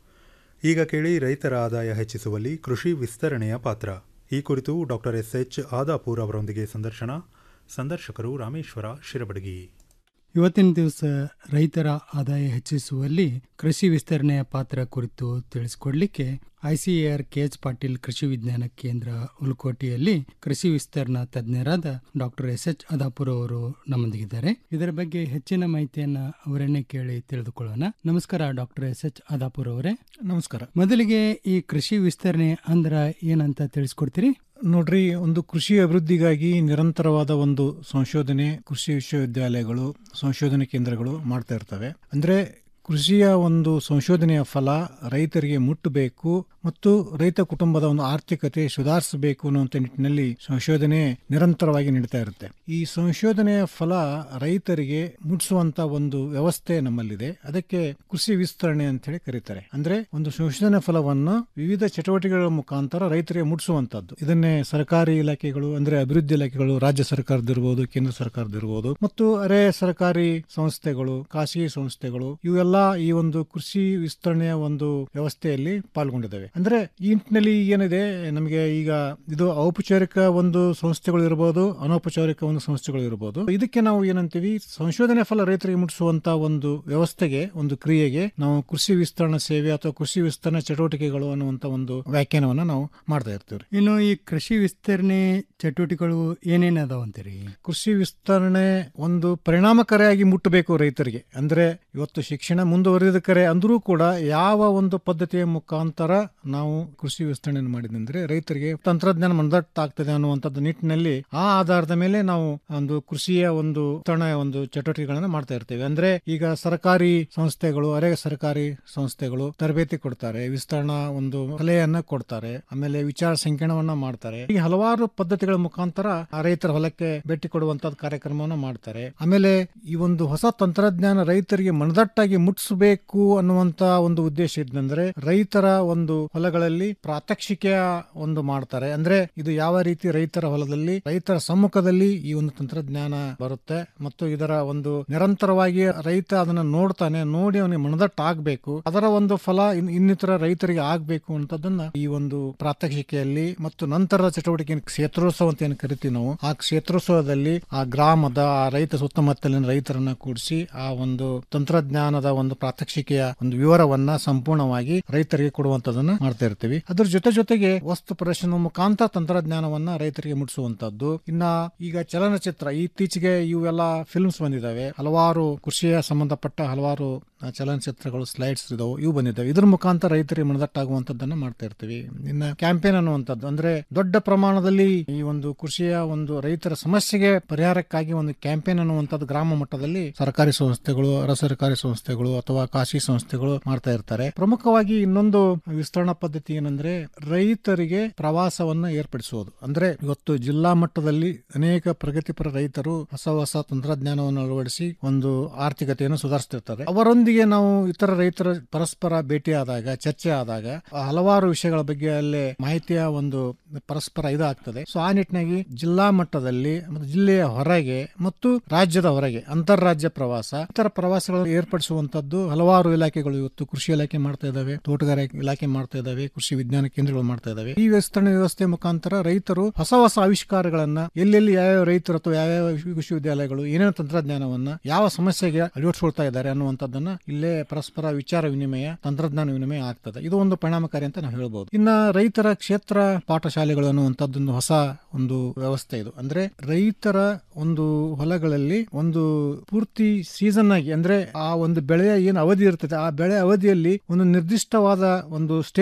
ಈಗ ಕೇಳಿ ರೈತರ ಆದಾಯ ಹೆಚ್ಚಿಸುವಲ್ಲಿ ಕೃಷಿ ವಿಸ್ತರಣೆಯ ಪಾತ್ರ ಈ ಕುರಿತು ಡಾಕ್ಟರ್ ಎಸ್ ಎಚ್ ಆದಾಪುರ್ ಅವರೊಂದಿಗೆ ಸಂದರ್ಶನ ಸಂದರ್ಶಕರು ರಾಮೇಶ್ವರ ಶಿರಬಡಗಿ ಇವತ್ತಿನ ದಿವಸ ರೈತರ ಆದಾಯ ಹೆಚ್ಚಿಸುವಲ್ಲಿ ಕೃಷಿ ವಿಸ್ತರಣೆಯ ಪಾತ್ರ ಕುರಿತು ತಿಳಿಸಿಕೊಡ್ಲಿಕ್ಕೆ ಐಸಿಎಆರ್ ಕೆಎಚ್ ಪಾಟೀಲ್ ಕೃಷಿ ವಿಜ್ಞಾನ ಕೇಂದ್ರ ಉಲ್ಕೋಟೆಯಲ್ಲಿ ಕೃಷಿ ವಿಸ್ತರಣಾ ತಜ್ಞರಾದ ಡಾಕ್ಟರ್ ಎಸ್ ಎಚ್ ಅದಾಪುರ್ ಅವರು ನಮ್ಮೊಂದಿಗಿದ್ದಾರೆ ಇದರ ಬಗ್ಗೆ ಹೆಚ್ಚಿನ ಮಾಹಿತಿಯನ್ನ ಅವರನ್ನೇ ಕೇಳಿ ತಿಳಿದುಕೊಳ್ಳೋಣ ನಮಸ್ಕಾರ ಡಾಕ್ಟರ್ ಎಸ್ ಎಚ್ ಅದಾಪುರ್ ಅವರೇ ನಮಸ್ಕಾರ ಮೊದಲಿಗೆ ಈ ಕೃಷಿ ವಿಸ್ತರಣೆ ಅಂದ್ರ ಏನಂತ ತಿಳಿಸ್ಕೊಡ್ತೀರಿ ನೋಡ್ರಿ ಒಂದು ಕೃಷಿ ಅಭಿವೃದ್ಧಿಗಾಗಿ ನಿರಂತರವಾದ ಒಂದು ಸಂಶೋಧನೆ ಕೃಷಿ ವಿಶ್ವವಿದ್ಯಾಲಯಗಳು ಸಂಶೋಧನೆ ಕೇಂದ್ರಗಳು ಮಾಡ್ತಾ ಇರ್ತವೆ ಅಂದ್ರೆ ಕೃಷಿಯ ಒಂದು ಸಂಶೋಧನೆಯ ಫಲ ರೈತರಿಗೆ ಮುಟ್ಟಬೇಕು ಮತ್ತು ರೈತ ಕುಟುಂಬದ ಒಂದು ಆರ್ಥಿಕತೆ ಸುಧಾರಿಸಬೇಕು ಅನ್ನುವಂಥ ನಿಟ್ಟಿನಲ್ಲಿ ಸಂಶೋಧನೆ ನಿರಂತರವಾಗಿ ನಡೀತಾ ಇರುತ್ತೆ ಈ ಸಂಶೋಧನೆಯ ಫಲ ರೈತರಿಗೆ ಮುಟ್ಟಿಸುವಂತ ಒಂದು ವ್ಯವಸ್ಥೆ ನಮ್ಮಲ್ಲಿದೆ ಅದಕ್ಕೆ ಕೃಷಿ ವಿಸ್ತರಣೆ ಅಂತ ಹೇಳಿ ಕರೀತಾರೆ ಅಂದ್ರೆ ಒಂದು ಸಂಶೋಧನೆ ಫಲವನ್ನು ವಿವಿಧ ಚಟುವಟಿಕೆಗಳ ಮುಖಾಂತರ ರೈತರಿಗೆ ಮುಟ್ಟಿಸುವಂತದ್ದು ಇದನ್ನೇ ಸರ್ಕಾರಿ ಇಲಾಖೆಗಳು ಅಂದ್ರೆ ಅಭಿವೃದ್ಧಿ ಇಲಾಖೆಗಳು ರಾಜ್ಯ ಸರ್ಕಾರದಿರ್ಬೋದು ಕೇಂದ್ರ ಸರ್ಕಾರದಿರ್ಬೋದು ಮತ್ತು ಅರೆ ಸರ್ಕಾರಿ ಸಂಸ್ಥೆಗಳು ಖಾಸಗಿ ಸಂಸ್ಥೆಗಳು ಇವೆಲ್ಲ ಈ ಒಂದು ಕೃಷಿ ವಿಸ್ತರಣೆಯ ಒಂದು ವ್ಯವಸ್ಥೆಯಲ್ಲಿ ಪಾಲ್ಗೊಂಡಿದ್ದಾವೆ ಅಂದ್ರೆ ಈ ನಿಟ್ಟಿನಲ್ಲಿ ಏನಿದೆ ನಮಗೆ ಈಗ ಇದು ಔಪಚಾರಿಕ ಒಂದು ಸಂಸ್ಥೆಗಳು ಇರಬಹುದು ಅನೌಪಚಾರಿಕ ಒಂದು ಸಂಸ್ಥೆಗಳು ಇರಬಹುದು ಇದಕ್ಕೆ ನಾವು ಏನಂತೀವಿ ಸಂಶೋಧನೆ ಫಲ ರೈತರಿಗೆ ಮುಟ್ಟಿಸುವಂತ ಒಂದು ವ್ಯವಸ್ಥೆಗೆ ಒಂದು ಕ್ರಿಯೆಗೆ ನಾವು ಕೃಷಿ ವಿಸ್ತರಣಾ ಸೇವೆ ಅಥವಾ ಕೃಷಿ ವಿಸ್ತರಣಾ ಚಟುವಟಿಕೆಗಳು ಅನ್ನುವಂತ ಒಂದು ವ್ಯಾಖ್ಯಾನವನ್ನ ನಾವು ಮಾಡ್ತಾ ಇರ್ತೀವಿ ಇನ್ನು ಈ ಕೃಷಿ ವಿಸ್ತರಣೆ ಚಟುವಟಿಕೆಗಳು ಏನೇನ್ ಅದಾವಂತೀರಿ ಕೃಷಿ ವಿಸ್ತರಣೆ ಒಂದು ಪರಿಣಾಮಕಾರಿಯಾಗಿ ಮುಟ್ಟಬೇಕು ರೈತರಿಗೆ ಅಂದ್ರೆ ಇವತ್ತು ಶಿಕ್ಷಣ ಮುಂದುವರಿದ ಕರೆ ಅಂದ್ರೂ ಕೂಡ ಯಾವ ಒಂದು ಪದ್ಧತಿಯ ಮುಖಾಂತರ ನಾವು ಕೃಷಿ ವಿಸ್ತರಣೆ ಮಾಡಿದಂದ್ರೆ ರೈತರಿಗೆ ತಂತ್ರಜ್ಞಾನ ಮಂದಟ್ಟಾಗ್ತದೆ ಅನ್ನುವಂಥದ್ದು ನಿಟ್ಟಿನಲ್ಲಿ ಆ ಆಧಾರದ ಮೇಲೆ ನಾವು ಒಂದು ಕೃಷಿಯ ಒಂದು ವಿಸ್ತರಣೆ ಒಂದು ಚಟುವಟಿಕೆಗಳನ್ನ ಮಾಡ್ತಾ ಇರ್ತೇವೆ ಅಂದ್ರೆ ಈಗ ಸರ್ಕಾರಿ ಸಂಸ್ಥೆಗಳು ಅರೆ ಸರ್ಕಾರಿ ಸಂಸ್ಥೆಗಳು ತರಬೇತಿ ಕೊಡ್ತಾರೆ ವಿಸ್ತರಣಾ ಒಂದು ಸಲಹೆಯನ್ನ ಕೊಡ್ತಾರೆ ಆಮೇಲೆ ವಿಚಾರ ಸಂಕಿರಣವನ್ನ ಮಾಡ್ತಾರೆ ಈ ಹಲವಾರು ಪದ್ಧತಿಗಳ ಮುಖಾಂತರ ಆ ರೈತರ ಹೊಲಕ್ಕೆ ಭೇಟಿ ಕೊಡುವಂತದ್ದು ಕಾರ್ಯಕ್ರಮವನ್ನು ಮಾಡ್ತಾರೆ ಆಮೇಲೆ ಈ ಒಂದು ಹೊಸ ತಂತ್ರಜ್ಞಾನ ರೈತರಿಗೆ ಮನದಟ್ಟಾಗಿ ಮುಟ್ಟಿಸಬೇಕು ಅನ್ನುವಂತ ಒಂದು ಉದ್ದೇಶ ಇದ್ದಂದ್ರೆ ರೈತರ ಒಂದು ಹೊಲಗಳಲ್ಲಿ ಪ್ರಾತ್ಯಕ್ಷಿಕೆಯ ಒಂದು ಮಾಡ್ತಾರೆ ಅಂದ್ರೆ ಇದು ಯಾವ ರೀತಿ ರೈತರ ಹೊಲದಲ್ಲಿ ರೈತರ ಸಮ್ಮುಖದಲ್ಲಿ ಈ ಒಂದು ತಂತ್ರಜ್ಞಾನ ಬರುತ್ತೆ ಮತ್ತು ಇದರ ಒಂದು ನಿರಂತರವಾಗಿ ರೈತ ಅದನ್ನ ನೋಡ್ತಾನೆ ನೋಡಿ ಅವನಿಗೆ ಮನದಟ್ಟಾಗಬೇಕು ಅದರ ಒಂದು ಫಲ ಇನ್- ಇನ್ನಿತರ ರೈತರಿಗೆ ಆಗ್ಬೇಕು ಅಂತದನ್ನ ಈ ಒಂದು ಪ್ರಾತ್ಯಕ್ಷಿಕೆಯಲ್ಲಿ ಮತ್ತು ನಂತರದ ಚಟುವಟಿಕೆ ಕ್ಷೇತ್ರೋತ್ಸವ ಅಂತ ಏನು ಕರಿತೀವಿ ನಾವು ಆ ಕ್ಷೇತ್ರೋತ್ಸವದಲ್ಲಿ ಆ ಗ್ರಾಮದ ಆ ರೈತ ಸುತ್ತಮುತ್ತಲಿನ ರೈತರನ್ನ ಕೂಡಿಸಿ ಆ ಒಂದು ತಂತ್ರಜ್ಞಾನದ ಒಂದು ಪ್ರಾತ್ಯಕ್ಷಿಕೆಯ ಒಂದು ವಿವರವನ್ನ ಸಂಪೂರ್ಣವಾಗಿ ರೈತರಿಗೆ ಕೊಡುವಂತದನ್ನ ಮಾಡ್ತಾ ಇರ್ತೀವಿ ಅದ್ರ ಜೊತೆ ಜೊತೆಗೆ ವಸ್ತು ಪ್ರದರ್ಶನ ಮುಖಾಂತರ ತಂತ್ರಜ್ಞಾನವನ್ನ ರೈತರಿಗೆ ಮುಟ್ಟಿಸುವಂತದ್ದು ಇನ್ನ ಈಗ ಚಲನಚಿತ್ರ ಇತ್ತೀಚೆಗೆ ಇವೆಲ್ಲ ಫಿಲ್ಮ್ಸ್ ಬಂದಿದ್ದಾವೆ ಹಲವಾರು ಕೃಷಿಯ ಸಂಬಂಧಪಟ್ಟ ಹಲವಾರು ಆ, ಚಲನಚಿತ್ರಗಳು ಸ್ಲೈಡ್ಸ್ ಇದಾವೆ ಇವು ಬಂದಿದ್ದಾವೆ ಇದ್ರ ಮುಖಾಂತರ ರೈತರಿಗೆ ಮನದಟ್ಟಾಗುವಂತದ್ದನ್ನ ಮಾಡ್ತಾ ಇರ್ತೀವಿ ಇನ್ನ ಕ್ಯಾಂಪೇನ್ ಅನ್ನುವಂಥದ್ದು ಅಂದ್ರೆ ದೊಡ್ಡ ಪ್ರಮಾಣದಲ್ಲಿ ಈ ಒಂದು ಕೃಷಿಯ ಒಂದು ರೈತರ ಸಮಸ್ಯೆಗೆ ಪರಿಹಾರಕ್ಕಾಗಿ ಒಂದು ಕ್ಯಾಂಪೇನ್ ಅನ್ನುವಂಥದ್ದು ಗ್ರಾಮ ಮಟ್ಟದಲ್ಲಿ ಸರ್ಕಾರಿ ಸಂಸ್ಥೆಗಳು ಅರ ಸರ್ಕಾರಿ ಸಂಸ್ಥೆಗಳು ಅಥವಾ ಖಾಸಗಿ ಸಂಸ್ಥೆಗಳು ಮಾಡ್ತಾ ಇರ್ತಾರೆ ಪ್ರಮುಖವಾಗಿ ಇನ್ನೊಂದು ವಿಸ್ತರಣಾ ಪದ್ಧತಿ ಏನಂದ್ರೆ ರೈತರಿಗೆ ಪ್ರವಾಸವನ್ನ ಏರ್ಪಡಿಸುವುದು ಅಂದ್ರೆ ಇವತ್ತು ಜಿಲ್ಲಾ ಮಟ್ಟದಲ್ಲಿ ಅನೇಕ ಪ್ರಗತಿಪರ ರೈತರು ಹೊಸ ಹೊಸ ತಂತ್ರಜ್ಞಾನವನ್ನು ಅಳವಡಿಸಿ ಒಂದು ಆರ್ಥಿಕತೆಯನ್ನು ಸುಧಾರಿಸ್ತಿರ್ತಾರೆ ಅವರೊಂದಿಗೆ ನಾವು ಇತರ ರೈತರ ಪರಸ್ಪರ ಭೇಟಿಯಾದಾಗ ಚರ್ಚೆ ಆದಾಗ ಹಲವಾರು ವಿಷಯಗಳ ಬಗ್ಗೆ ಅಲ್ಲೇ ಮಾಹಿತಿಯ ಒಂದು ಪರಸ್ಪರ ಇದಾಗ್ತದೆ ಸೊ ಆ ನಿಟ್ಟಿನಾಗಿ ಜಿಲ್ಲಾ ಮಟ್ಟದಲ್ಲಿ ಮತ್ತು ಜಿಲ್ಲೆಯ ಹೊರಗೆ ಮತ್ತು ರಾಜ್ಯದ ಹೊರಗೆ ಅಂತಾರಾಜ್ಯ ಪ್ರವಾಸ ಇತರ ಪ್ರವಾಸಗಳನ್ನು ಏರ್ಪಡಿಸುವಂತದ್ದು ಹಲವಾರು ಇಲಾಖೆಗಳು ಇವತ್ತು ಕೃಷಿ ಇಲಾಖೆ ಮಾಡ್ತಾ ಇದಾವೆ ತೋಟಗಾರಿಕೆ ಇಲಾಖೆ ಮಾಡ್ತಾ ಇದಾವೆ ಕೃಷಿ ವಿಜ್ಞಾನ ಕೇಂದ್ರಗಳು ಮಾಡ್ತಾ ಇದಾವೆ ಈ ವಿಸ್ತರಣೆ ವ್ಯವಸ್ಥೆ ಮುಖಾಂತರ ರೈತರು ಹೊಸ ಹೊಸ ಆವಿಷ್ಕಾರಗಳನ್ನ ಎಲ್ಲೆಲ್ಲಿ ಯಾವ್ಯಾವ ರೈತರು ಅಥವಾ ಯಾವ್ಯಾವ ವಿಶ್ವ- ವಿಶ್ವವಿದ್ಯಾಲಯಗಳು ಏನೇನು ತಂತ್ರಜ್ಞಾನವನ್ನ ಯಾವ ಸಮಸ್ಯೆಗೆ ಅಳವಡಿಸ್ಕೊಳ್ತಾ ಇದ್ದಾರೆ ಅನ್ನುವಂಥದ್ದನ್ನ ಇಲ್ಲೇ ಪರಸ್ಪರ ವಿಚಾರ ವಿನಿಮಯ ತಂತ್ರಜ್ಞಾನ ವಿನಿಮಯ ಆಗ್ತದೆ ಇದು ಒಂದು ಪರಿಣಾಮಕಾರಿ ಅಂತ ನಾವು ಹೇಳ್ಬೋದು ಇನ್ನ ರೈತರ ಕ್ಷೇತ್ರ ಪಾಠಶಾಲೆಗಳು ಅನ್ನುವಂಥದ್ದೊಂದು ಹೊಸ ಒಂದು ವ್ಯವಸ್ಥೆ ಇದು ಅಂದ್ರೆ ರೈತರ ಒಂದು ಹೊಲಗಳಲ್ಲಿ ಒಂದು ಪೂರ್ತಿ ಸೀಸನ್ ಆಗಿ ಅಂದ್ರೆ ಆ ಒಂದು ಬೆಳೆಯ ಏನು ಅವಧಿ ಇರ್ತದೆ ಆ ಬೆಳೆ ಅವಧಿಯಲ್ಲಿ ಒಂದು ನಿರ್ದಿಷ್ಟವಾದ ಒಂದು ಸ್ಟೇಜ್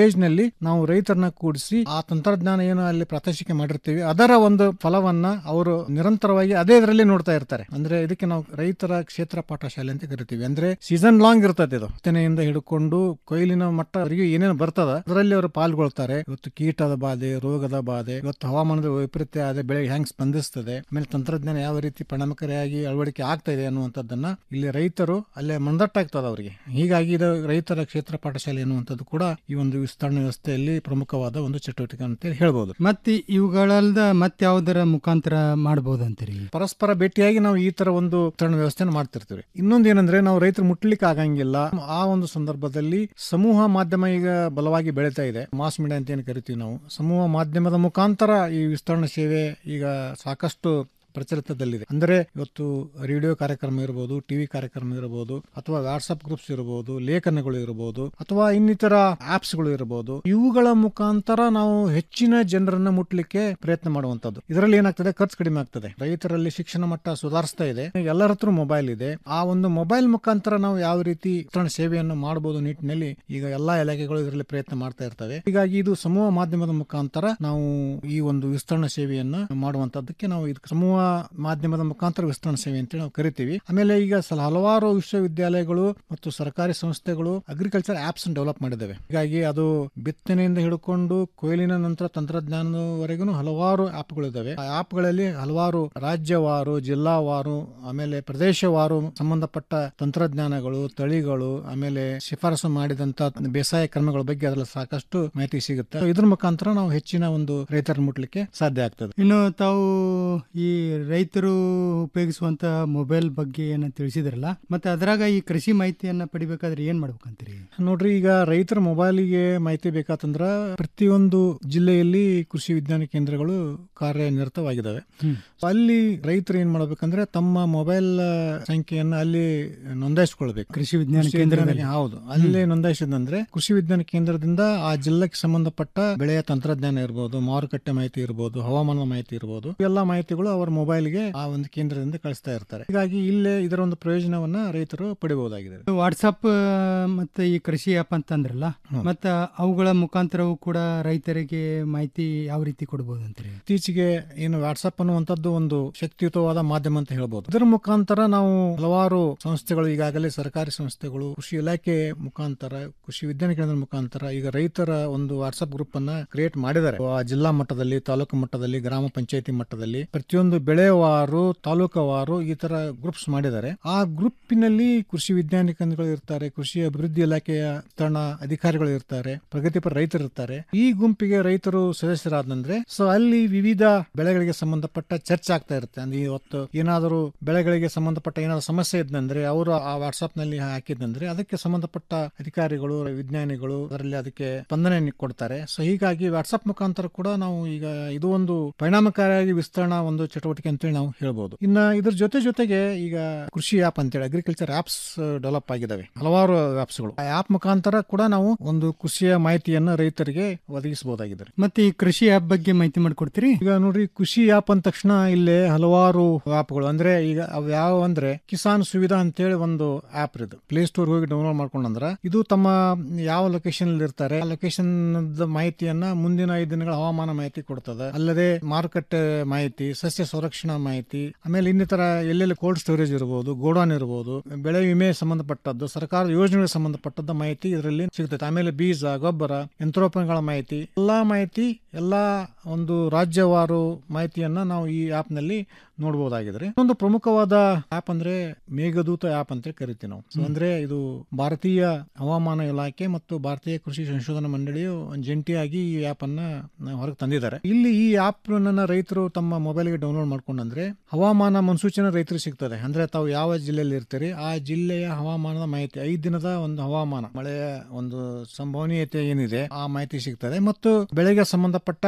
ಸ್ಟೇಜ್ ನಲ್ಲಿ ನಾವು ರೈತರನ್ನ ಕೂಡಿಸಿ ಆ ತಂತ್ರಜ್ಞಾನ ಏನು ಅಲ್ಲಿ ಪ್ರಾತ್ಯಕ್ಷಿಕೆ ಮಾಡಿರ್ತೀವಿ ಅದರ ಒಂದು ಫಲವನ್ನ ಅವರು ನಿರಂತರವಾಗಿ ಅದೇ ಇದರಲ್ಲಿ ನೋಡ್ತಾ ಇರ್ತಾರೆ ಅಂದ್ರೆ ಇದಕ್ಕೆ ನಾವು ರೈತರ ಕ್ಷೇತ್ರ ಪಾಠಶಾಲೆ ಅಂತ ಕರಿತೀವಿ ಅಂದ್ರೆ ಸೀಸನ್ ಲಾಂಗ್ ಇರ್ತದೆ ಇದು ಬಿತ್ತನೆಯಿಂದ ಹಿಡ್ಕೊಂಡು ಕೊಯ್ಲಿನ ಮಟ್ಟವರೆಗೆ ಏನೇನು ಬರ್ತದ ಅದರಲ್ಲಿ ಅವರು ಪಾಲ್ಗೊಳ್ತಾರೆ ಇವತ್ತು ಕೀಟದ ಬಾಧೆ ರೋಗದ ಬಾಧೆ ಇವತ್ತು ಹವಾಮಾನದ ವೈಪರೀತ್ಯ ಆದ ಬೆಳೆ ಹೆಂಗ್ ಸ್ಪಂದಿಸ್ತದೆ ಆಮೇಲೆ ತಂತ್ರಜ್ಞಾನ ಯಾವ ರೀತಿ ಪರಿಣಾಮಕಾರಿಯಾಗಿ ಅಳವಡಿಕೆ ಆಗ್ತಾ ಇದೆ ಅನ್ನುವಂಥದ್ದನ್ನ ಇಲ್ಲಿ ರೈತರು ಅಲ್ಲೇ ಮಂದಟ್ಟಾಗ್ತದೆ ಅವರಿಗೆ ಹೀಗಾಗಿ ಇದು ರೈತರ ಕ್ಷೇತ್ರ ಪಾಠಶಾಲೆ ಎನ್ನುವಂಥದ್ದು ಕೂಡ ಈ ಒಂದು ವಿಸ್ತರಣೆ ವ್ಯವಸ್ಥೆಯಲ್ಲಿ ಪ್ರಮುಖವಾದ ಒಂದು ಚಟುವಟಿಕೆ ಅಂತ ಹೇಳ್ಬೋದು ಮತ್ತೆ ಇವುಗಳಲ್ದ ಮತ್ಯಾವುದರ ಮುಖಾಂತರ ಮಾಡಬಹುದಂತೀರಿ ಪರಸ್ಪರ ಭೇಟಿಯಾಗಿ ನಾವು ಈ ತರ ಒಂದು ವಿತರಣಾ ವ್ಯವಸ್ಥೆನ ಮಾಡ್ತಿರ್ತೀವಿ ಇನ್ನೊಂದು ಏನಂದ್ರೆ ನಾವು ರೈತರು ಮುಟ್ಲಿಕ್ಕೆ ಆಗಂಗಿಲ್ಲ ಆ ಒಂದು ಸಂದರ್ಭದಲ್ಲಿ ಸಮೂಹ ಮಾಧ್ಯಮ ಈಗ ಬಲವಾಗಿ ಬೆಳೀತಾ ಇದೆ ಮಾಸ್ ಮೀಡಿಯಾ ಅಂತ ಏನು ಕರಿತೀವಿ ನಾವು ಸಮೂಹ ಮಾಧ್ಯಮದ ಮುಖಾಂತರ ಈ ವಿಸ್ತರಣಾ ಸೇವೆ ಈಗ ಸಾಕಷ್ಟು ಪ್ರಚಲಿತದಲ್ಲಿದೆ ಅಂದ್ರೆ ಇವತ್ತು ರೇಡಿಯೋ ಕಾರ್ಯಕ್ರಮ ಇರಬಹುದು ಟಿವಿ ಕಾರ್ಯಕ್ರಮ ಇರಬಹುದು ಅಥವಾ ವಾಟ್ಸ್ಆಪ್ ಗ್ರೂಪ್ಸ್ ಇರಬಹುದು ಲೇಖನಗಳು ಇರಬಹುದು ಅಥವಾ ಇನ್ನಿತರ ಆಪ್ಸ್ ಗಳು ಇರಬಹುದು ಇವುಗಳ ಮುಖಾಂತರ ನಾವು ಹೆಚ್ಚಿನ ಜನರನ್ನ ಮುಟ್ಲಿಕ್ಕೆ ಪ್ರಯತ್ನ ಮಾಡುವಂತದ್ದು ಇದರಲ್ಲಿ ಏನಾಗ್ತದೆ ಖರ್ಚು ಕಡಿಮೆ ಆಗ್ತದೆ ರೈತರಲ್ಲಿ ಶಿಕ್ಷಣ ಮಟ್ಟ ಸುಧಾರಿಸ್ತಾ ಇದೆ ಎಲ್ಲರ ಹತ್ರ ಮೊಬೈಲ್ ಇದೆ ಆ ಒಂದು ಮೊಬೈಲ್ ಮುಖಾಂತರ ನಾವು ಯಾವ ರೀತಿ ವಿತರಣಾ ಸೇವೆಯನ್ನು ಮಾಡಬಹುದು ನಿಟ್ಟಿನಲ್ಲಿ ಈಗ ಎಲ್ಲಾ ಇಲಾಖೆಗಳು ಇದರಲ್ಲಿ ಪ್ರಯತ್ನ ಮಾಡ್ತಾ ಇರ್ತವೆ ಹೀಗಾಗಿ ಇದು ಸಮೂಹ ಮಾಧ್ಯಮದ ಮುಖಾಂತರ ನಾವು ಈ ಒಂದು ವಿಸ್ತರಣಾ ಸೇವೆಯನ್ನ ಮಾಡುವಂತದ್ದಕ್ಕೆ ನಾವು ಇದು ಸಮೂಹ ಮಾಧ್ಯಮದ ಮುಖಾಂತರ ವಿಸ್ತರಣಾ ಸೇವೆ ಅಂತ ನಾವು ಕರಿತೀವಿ ಆಮೇಲೆ ಈಗ ಸಲ- ಹಲವಾರು ವಿಶ್ವವಿದ್ಯಾಲಯಗಳು ಮತ್ತು ಸರ್ಕಾರಿ ಸಂಸ್ಥೆಗಳು ಅಗ್ರಿಕಲ್ಚರ್ ಆಪ್ಸ್ ಡೆವಲಪ್ ಮಾಡಿದ್ದಾವೆ ಹೀಗಾಗಿ ಅದು ಬಿತ್ತನೆಯಿಂದ ಹಿಡ್ಕೊಂಡು ಕೊಯ್ಲಿನ ನಂತರ ತಂತ್ರಜ್ಞಾನದವರೆಗೂ ಹಲವಾರು ಆಪ್ಗಳಿದ್ದಾವೆ ಆ ಆಪ್ಗಳಲ್ಲಿ ಹಲವಾರು ರಾಜ್ಯವಾರು ಜಿಲ್ಲಾವಾರು ಆಮೇಲೆ ಪ್ರದೇಶವಾರು ಸಂಬಂಧಪಟ್ಟ ತಂತ್ರಜ್ಞಾನಗಳು ತಳಿಗಳು ಆಮೇಲೆ ಶಿಫಾರಸು ಮಾಡಿದಂತ ಬೇಸಾಯ ಕ್ರಮಗಳ ಬಗ್ಗೆ ಅದರಲ್ಲಿ ಸಾಕಷ್ಟು ಮಾಹಿತಿ ಸಿಗುತ್ತೆ ಇದ್ರ ಮುಖಾಂತರ ನಾವು ಹೆಚ್ಚಿನ ಒಂದು ರೈತರ ಮುಟ್ಲಿಕ್ಕೆ ಸಾಧ್ಯ ಆಗ್ತದೆ ಇನ್ನು ತಾವು ಈ ರೈತರು ಉಪಯೋಗಿಸುವಂತ ಮೊಬೈಲ್ ಬಗ್ಗೆ ಏನ ತಿಳಿಸಿದ್ರಲ್ಲ ಮತ್ತೆ ಅದ್ರಾಗ ಈ ಕೃಷಿ ಮಾಹಿತಿಯನ್ನ ಪಡಿಬೇಕಾದ್ರೆ ಏನ್ ಮಾಡ್ಬೇಕಂತೀರಿ ನೋಡ್ರಿ ಈಗ ರೈತರ ಮೊಬೈಲಿಗೆ ಮಾಹಿತಿ ಬೇಕಾತಂದ್ರ ಪ್ರತಿಯೊಂದು ಜಿಲ್ಲೆಯಲ್ಲಿ ಕೃಷಿ ವಿಜ್ಞಾನ ಕೇಂದ್ರಗಳು ಕಾರ್ಯನಿರತವಾಗಿದ್ದಾವೆ ಅಲ್ಲಿ ರೈತರು ಏನ್ ಮಾಡ್ಬೇಕಂದ್ರೆ ತಮ್ಮ ಮೊಬೈಲ್ ಸಂಖ್ಯೆಯನ್ನು ಅಲ್ಲಿ ನೋಂದಾಯಿಸಿಕೊಳ್ಬೇಕು ಕೃಷಿ ವಿಜ್ಞಾನ ಕೃಷಿ ಕೇಂದ್ರದಲ್ಲಿ? ವಿಜ್ಞಾನ- ಹೌದು ಅಲ್ಲೇ ನೋಂದಾಯಿಸಿದಂದ್ರೆ ಕೃಷಿ ವಿಜ್ಞಾನ ಕೇಂದ್ರದಿಂದ ಆ ಜಿಲ್ಲೆಗೆ ಸಂಬಂಧಪಟ್ಟ ಬೆಳೆಯ ತಂತ್ರಜ್ಞಾನ ಇರಬಹುದು ಮಾರುಕಟ್ಟೆ ಮಾಹಿತಿ ಇರಬಹುದು ಹವಾಮಾನದ ಮಾಹಿತಿ ಇರಬಹುದು ಎಲ್ಲ ಮಾಹಿತಿಗಳು ಅವರ ಮೊಬೈಲ್ಗೆ ಆ ಒಂದು ಕೇಂದ್ರದಿಂದ ಕಳಿಸ್ತಾ ಇರ್ತಾರೆ ಹೀಗಾಗಿ ಇಲ್ಲೇ ಇದರ ಒಂದು ಪ್ರಯೋಜನವನ್ನ ರೈತರು ಪಡಿಬಹುದಾಗಿದೆ ವಾಟ್ಸಪ್ ಮತ್ತೆ ಈ ಕೃಷಿ ಆಪ್ ಅಂತಂದ್ರಲ್ಲ ಮತ್ತ ಅವುಗಳ ಮುಖಾಂತರವೂ ಕೂಡ ರೈತರಿಗೆ ಮಾಹಿತಿ ಯಾವ ರೀತಿ ಕೊಡಬಹುದು ಅಂತೀರಿ ಇತ್ತೀಚೆಗೆ ಏನು ವಾಟ್ಸ್ಆಪ್ ಅನ್ನುವಂಥದ್ದು ಒಂದು ಶಕ್ತಿಯುತವಾದ ಮಾಧ್ಯಮ ಅಂತ ಹೇಳ್ಬೋದು ಇದರ ಮುಖಾಂತರ ನಾವು ಹಲವಾರು ಸಂಸ್ಥೆಗಳು ಈಗಾಗಲೇ ಸರ್ಕಾರಿ ಸಂಸ್ಥೆಗಳು ಕೃಷಿ ಇಲಾಖೆ ಮುಖಾಂತರ ಕೃಷಿ ವಿಜ್ಞಾನ ಕೇಂದ್ರದ ಮುಖಾಂತರ ಈಗ ರೈತರ ಒಂದು ವಾಟ್ಸ್ಆಪ್ ಗ್ರೂಪ್ ಅನ್ನ ಕ್ರಿಯೇಟ್ ಮಾಡಿದ್ದಾರೆ ಆ ಜಿಲ್ಲಾ ಮಟ್ಟದಲ್ಲಿ ತಾಲೂಕು ಮಟ್ಟದಲ್ಲಿ ಗ್ರಾಮ ಪಂಚಾಯತಿ ಮಟ್ಟದಲ್ಲಿ ಪ್ರತಿಯೊಂದು ಬೆಳೆವಾರು ತಾಲೂಕವಾರು ಈ ತರ ಗ್ರೂಪ್ಸ್ ಮಾಡಿದ್ದಾರೆ ಆ ಗ್ರೂಪಿನಲ್ಲಿ ಕೃಷಿ ವಿಜ್ಞಾನ ಕೇಂದ್ರಗಳು ಇರ್ತಾರೆ ಕೃಷಿ ಅಭಿವೃದ್ಧಿ ಇಲಾಖೆಯ ತಣ ಅಧಿಕಾರಿಗಳು ಇರ್ತಾರೆ ಪ್ರಗತಿಪರ ರೈತರು ಇರ್ತಾರೆ ಈ ಗುಂಪಿಗೆ ರೈತರು ಸದಸ್ಯರಾದಂದ್ರೆ ಸೊ ಅಲ್ಲಿ ವಿವಿಧ ಬೆಳೆಗಳಿಗೆ ಸಂಬಂಧಪಟ್ಟ ಚರ್ಚೆ ಆಗ್ತಾ ಇರುತ್ತೆ ಅಂದ್ರೆ ಇವತ್ತು ಏನಾದರೂ ಬೆಳೆಗಳಿಗೆ ಸಂಬಂಧಪಟ್ಟ ಏನಾದ್ರು ಸಮಸ್ಯೆ ಇದ್ದಂದ್ರೆ ಅವರು ಆ ವಾಟ್ಸ್ಆಪ್ ನಲ್ಲಿ ಹಾಕಿದಂದ್ರೆ ಅದಕ್ಕೆ ಸಂಬಂಧಪಟ್ಟ ಅಧಿಕಾರಿಗಳು ವಿಜ್ಞಾನಿಗಳು ಅದರಲ್ಲಿ ಅದಕ್ಕೆ ಸ್ಪಂದನೆ ಕೊಡ್ತಾರೆ ಸೊ ಹೀಗಾಗಿ ವಾಟ್ಸ್ಆಪ್ ಮುಖಾಂತರ ಕೂಡ ನಾವು ಈಗ ಇದು ಒಂದು ಪರಿಣಾಮಕಾರಿಯಾಗಿ ವಿಸ್ತರಣಾ ಒಂದು ಚಟುವಟಿಕೆ ಅಂತೇಳಿ ನಾವು ಹೇಳ್ಬೋದು ಇನ್ನ ಇದ್ರ ಜೊತೆ ಜೊತೆಗೆ ಈಗ ಕೃಷಿ ಆಪ್ ಅಂತೇಳಿ ಅಗ್ರಿಕಲ್ಚರ್ ಆಪ್ಸ್ ಡೆವಲಪ್ ಆಗಿದಾವೆ ಹಲವಾರು ಆಪ್ಸ್ಗಳು ಆ ಆಪ್ ಮುಖಾಂತರ ಕೂಡ ನಾವು ಒಂದು ಕೃಷಿಯ ಮಾಹಿತಿಯನ್ನ ರೈತರಿಗೆ ಒದಗಿಸಬಹುದಾಗಿದೆ ಮತ್ತೆ ಈ ಕೃಷಿ ಆಪ್ ಬಗ್ಗೆ ಮಾಹಿತಿ ಮಾಡ್ಕೊಡ್ತೀರಿ ಈಗ ನೋಡ್ರಿ ಕೃಷಿ ಆಪ್ ಅಂದ ತಕ್ಷಣ ಇಲ್ಲೇ ಹಲವಾರು ಆಪ್ಗಳು ಅಂದ್ರೆ ಈಗ ಅವ್ ಯಾವ ಅಂದ್ರೆ ಕಿಸಾನ್ ಸುವಿಧಾ ಅಂತೇಳಿ ಒಂದು ಆಪ್ ಇದು ಪ್ಲೇ ಸ್ಟೋರ್ ಹೋಗಿ ಡೌನ್ಲೋಡ್ ಮಾಡ್ಕೊಂಡ್ರ ಇದು ತಮ್ಮ ಯಾವ ಲೊಕೇಶನ್ ಅಲ್ಲಿ ಇರ್ತಾರೆ ಆ ಲೊಕೇಶನ್ ಮಾಹಿತಿಯನ್ನ ಮುಂದಿನ ಐದು ದಿನಗಳ ಹವಾಮಾನ ಮಾಹಿತಿ ಕೊಡ್ತದೆ ಅಲ್ಲದೆ ಮಾರುಕಟ್ಟೆ ಮಾಹಿತಿ ಸಸ್ಯ ಸಂರಕ್ಷಣಾ ಮಾಹಿತಿ ಆಮೇಲೆ ಇನ್ನಿತರ ಎಲ್ಲೆಲ್ಲಿ ಕೋಲ್ಡ್ ಸ್ಟೋರೇಜ್ ಇರಬಹುದು ಗೋಡಾನ್ ಇರಬಹುದು ಬೆಳೆ ವಿಮೆ ಸಂಬಂಧಪಟ್ಟದ್ದು ಸರ್ಕಾರದ ಯೋಜನೆಗಳಿಗೆ ಸಂಬಂಧಪಟ್ಟದ್ದ ಮಾಹಿತಿ ಇದರಲ್ಲಿ ಸಿಗ್ತೈತೆ ಆಮೇಲೆ ಬೀಜ ಗೊಬ್ಬರ ಯಂತ್ರೋಪಕರಣಗಳ ಮಾಹಿತಿ ಎಲ್ಲಾ ಮಾಹಿತಿ ಎಲ್ಲಾ ಒಂದು ರಾಜ್ಯವಾರು ಮಾಹಿತಿಯನ್ನ ನಾವು ಈ ಆಪ್ ನಲ್ಲಿ ನೋಡಬಹುದಾಗಿದ್ರೆ ಒಂದು ಪ್ರಮುಖವಾದ ಆಪ್ ಅಂದ್ರೆ ಮೇಘದೂತ ಆಪ್ ಅಂತ ಕರಿತೀವಿ ನಾವು So ಅಂದ್ರೆ ಇದು ಭಾರತೀಯ ಹವಾಮಾನ ಇಲಾಖೆ ಮತ್ತು ಭಾರತೀಯ ಕೃಷಿ ಸಂಶೋಧನಾ ಮಂಡಳಿಯು ಜಂಟಿಯಾಗಿ ಈ ಆಪ್ ಅನ್ನ ಹೊರಗೆ ತಂದಿದ್ದಾರೆ ಇಲ್ಲಿ ಈ ಆಪ್ ನನ್ನ ರೈತರು ತಮ್ಮ ಮೊಬೈಲ್ಗೆ ಡೌನ್ಲೋಡ್ ಮಾಡ್ಕೊಂಡ್ರೆ ಹವಾಮಾನ ಮುನ್ಸೂಚನೆ ರೈತರಿಗೆ ಸಿಗ್ತದೆ ಅಂದ್ರೆ ತಾವು ಯಾವ ಜಿಲ್ಲೆಯಲ್ಲಿ ಇರ್ತೀರಿ ಆ ಜಿಲ್ಲೆಯ ಹವಾಮಾನದ ಮಾಹಿತಿ ಐದು ದಿನದ ಒಂದು ಹವಾಮಾನ ಮಳೆಯ ಒಂದು ಸಂಭವನೀಯತೆ ಏನಿದೆ ಆ ಮಾಹಿತಿ ಸಿಗ್ತದೆ ಮತ್ತು ಬೆಳೆಗೆ ಸಂಬಂಧಪಟ್ಟ ತಂತ್ರ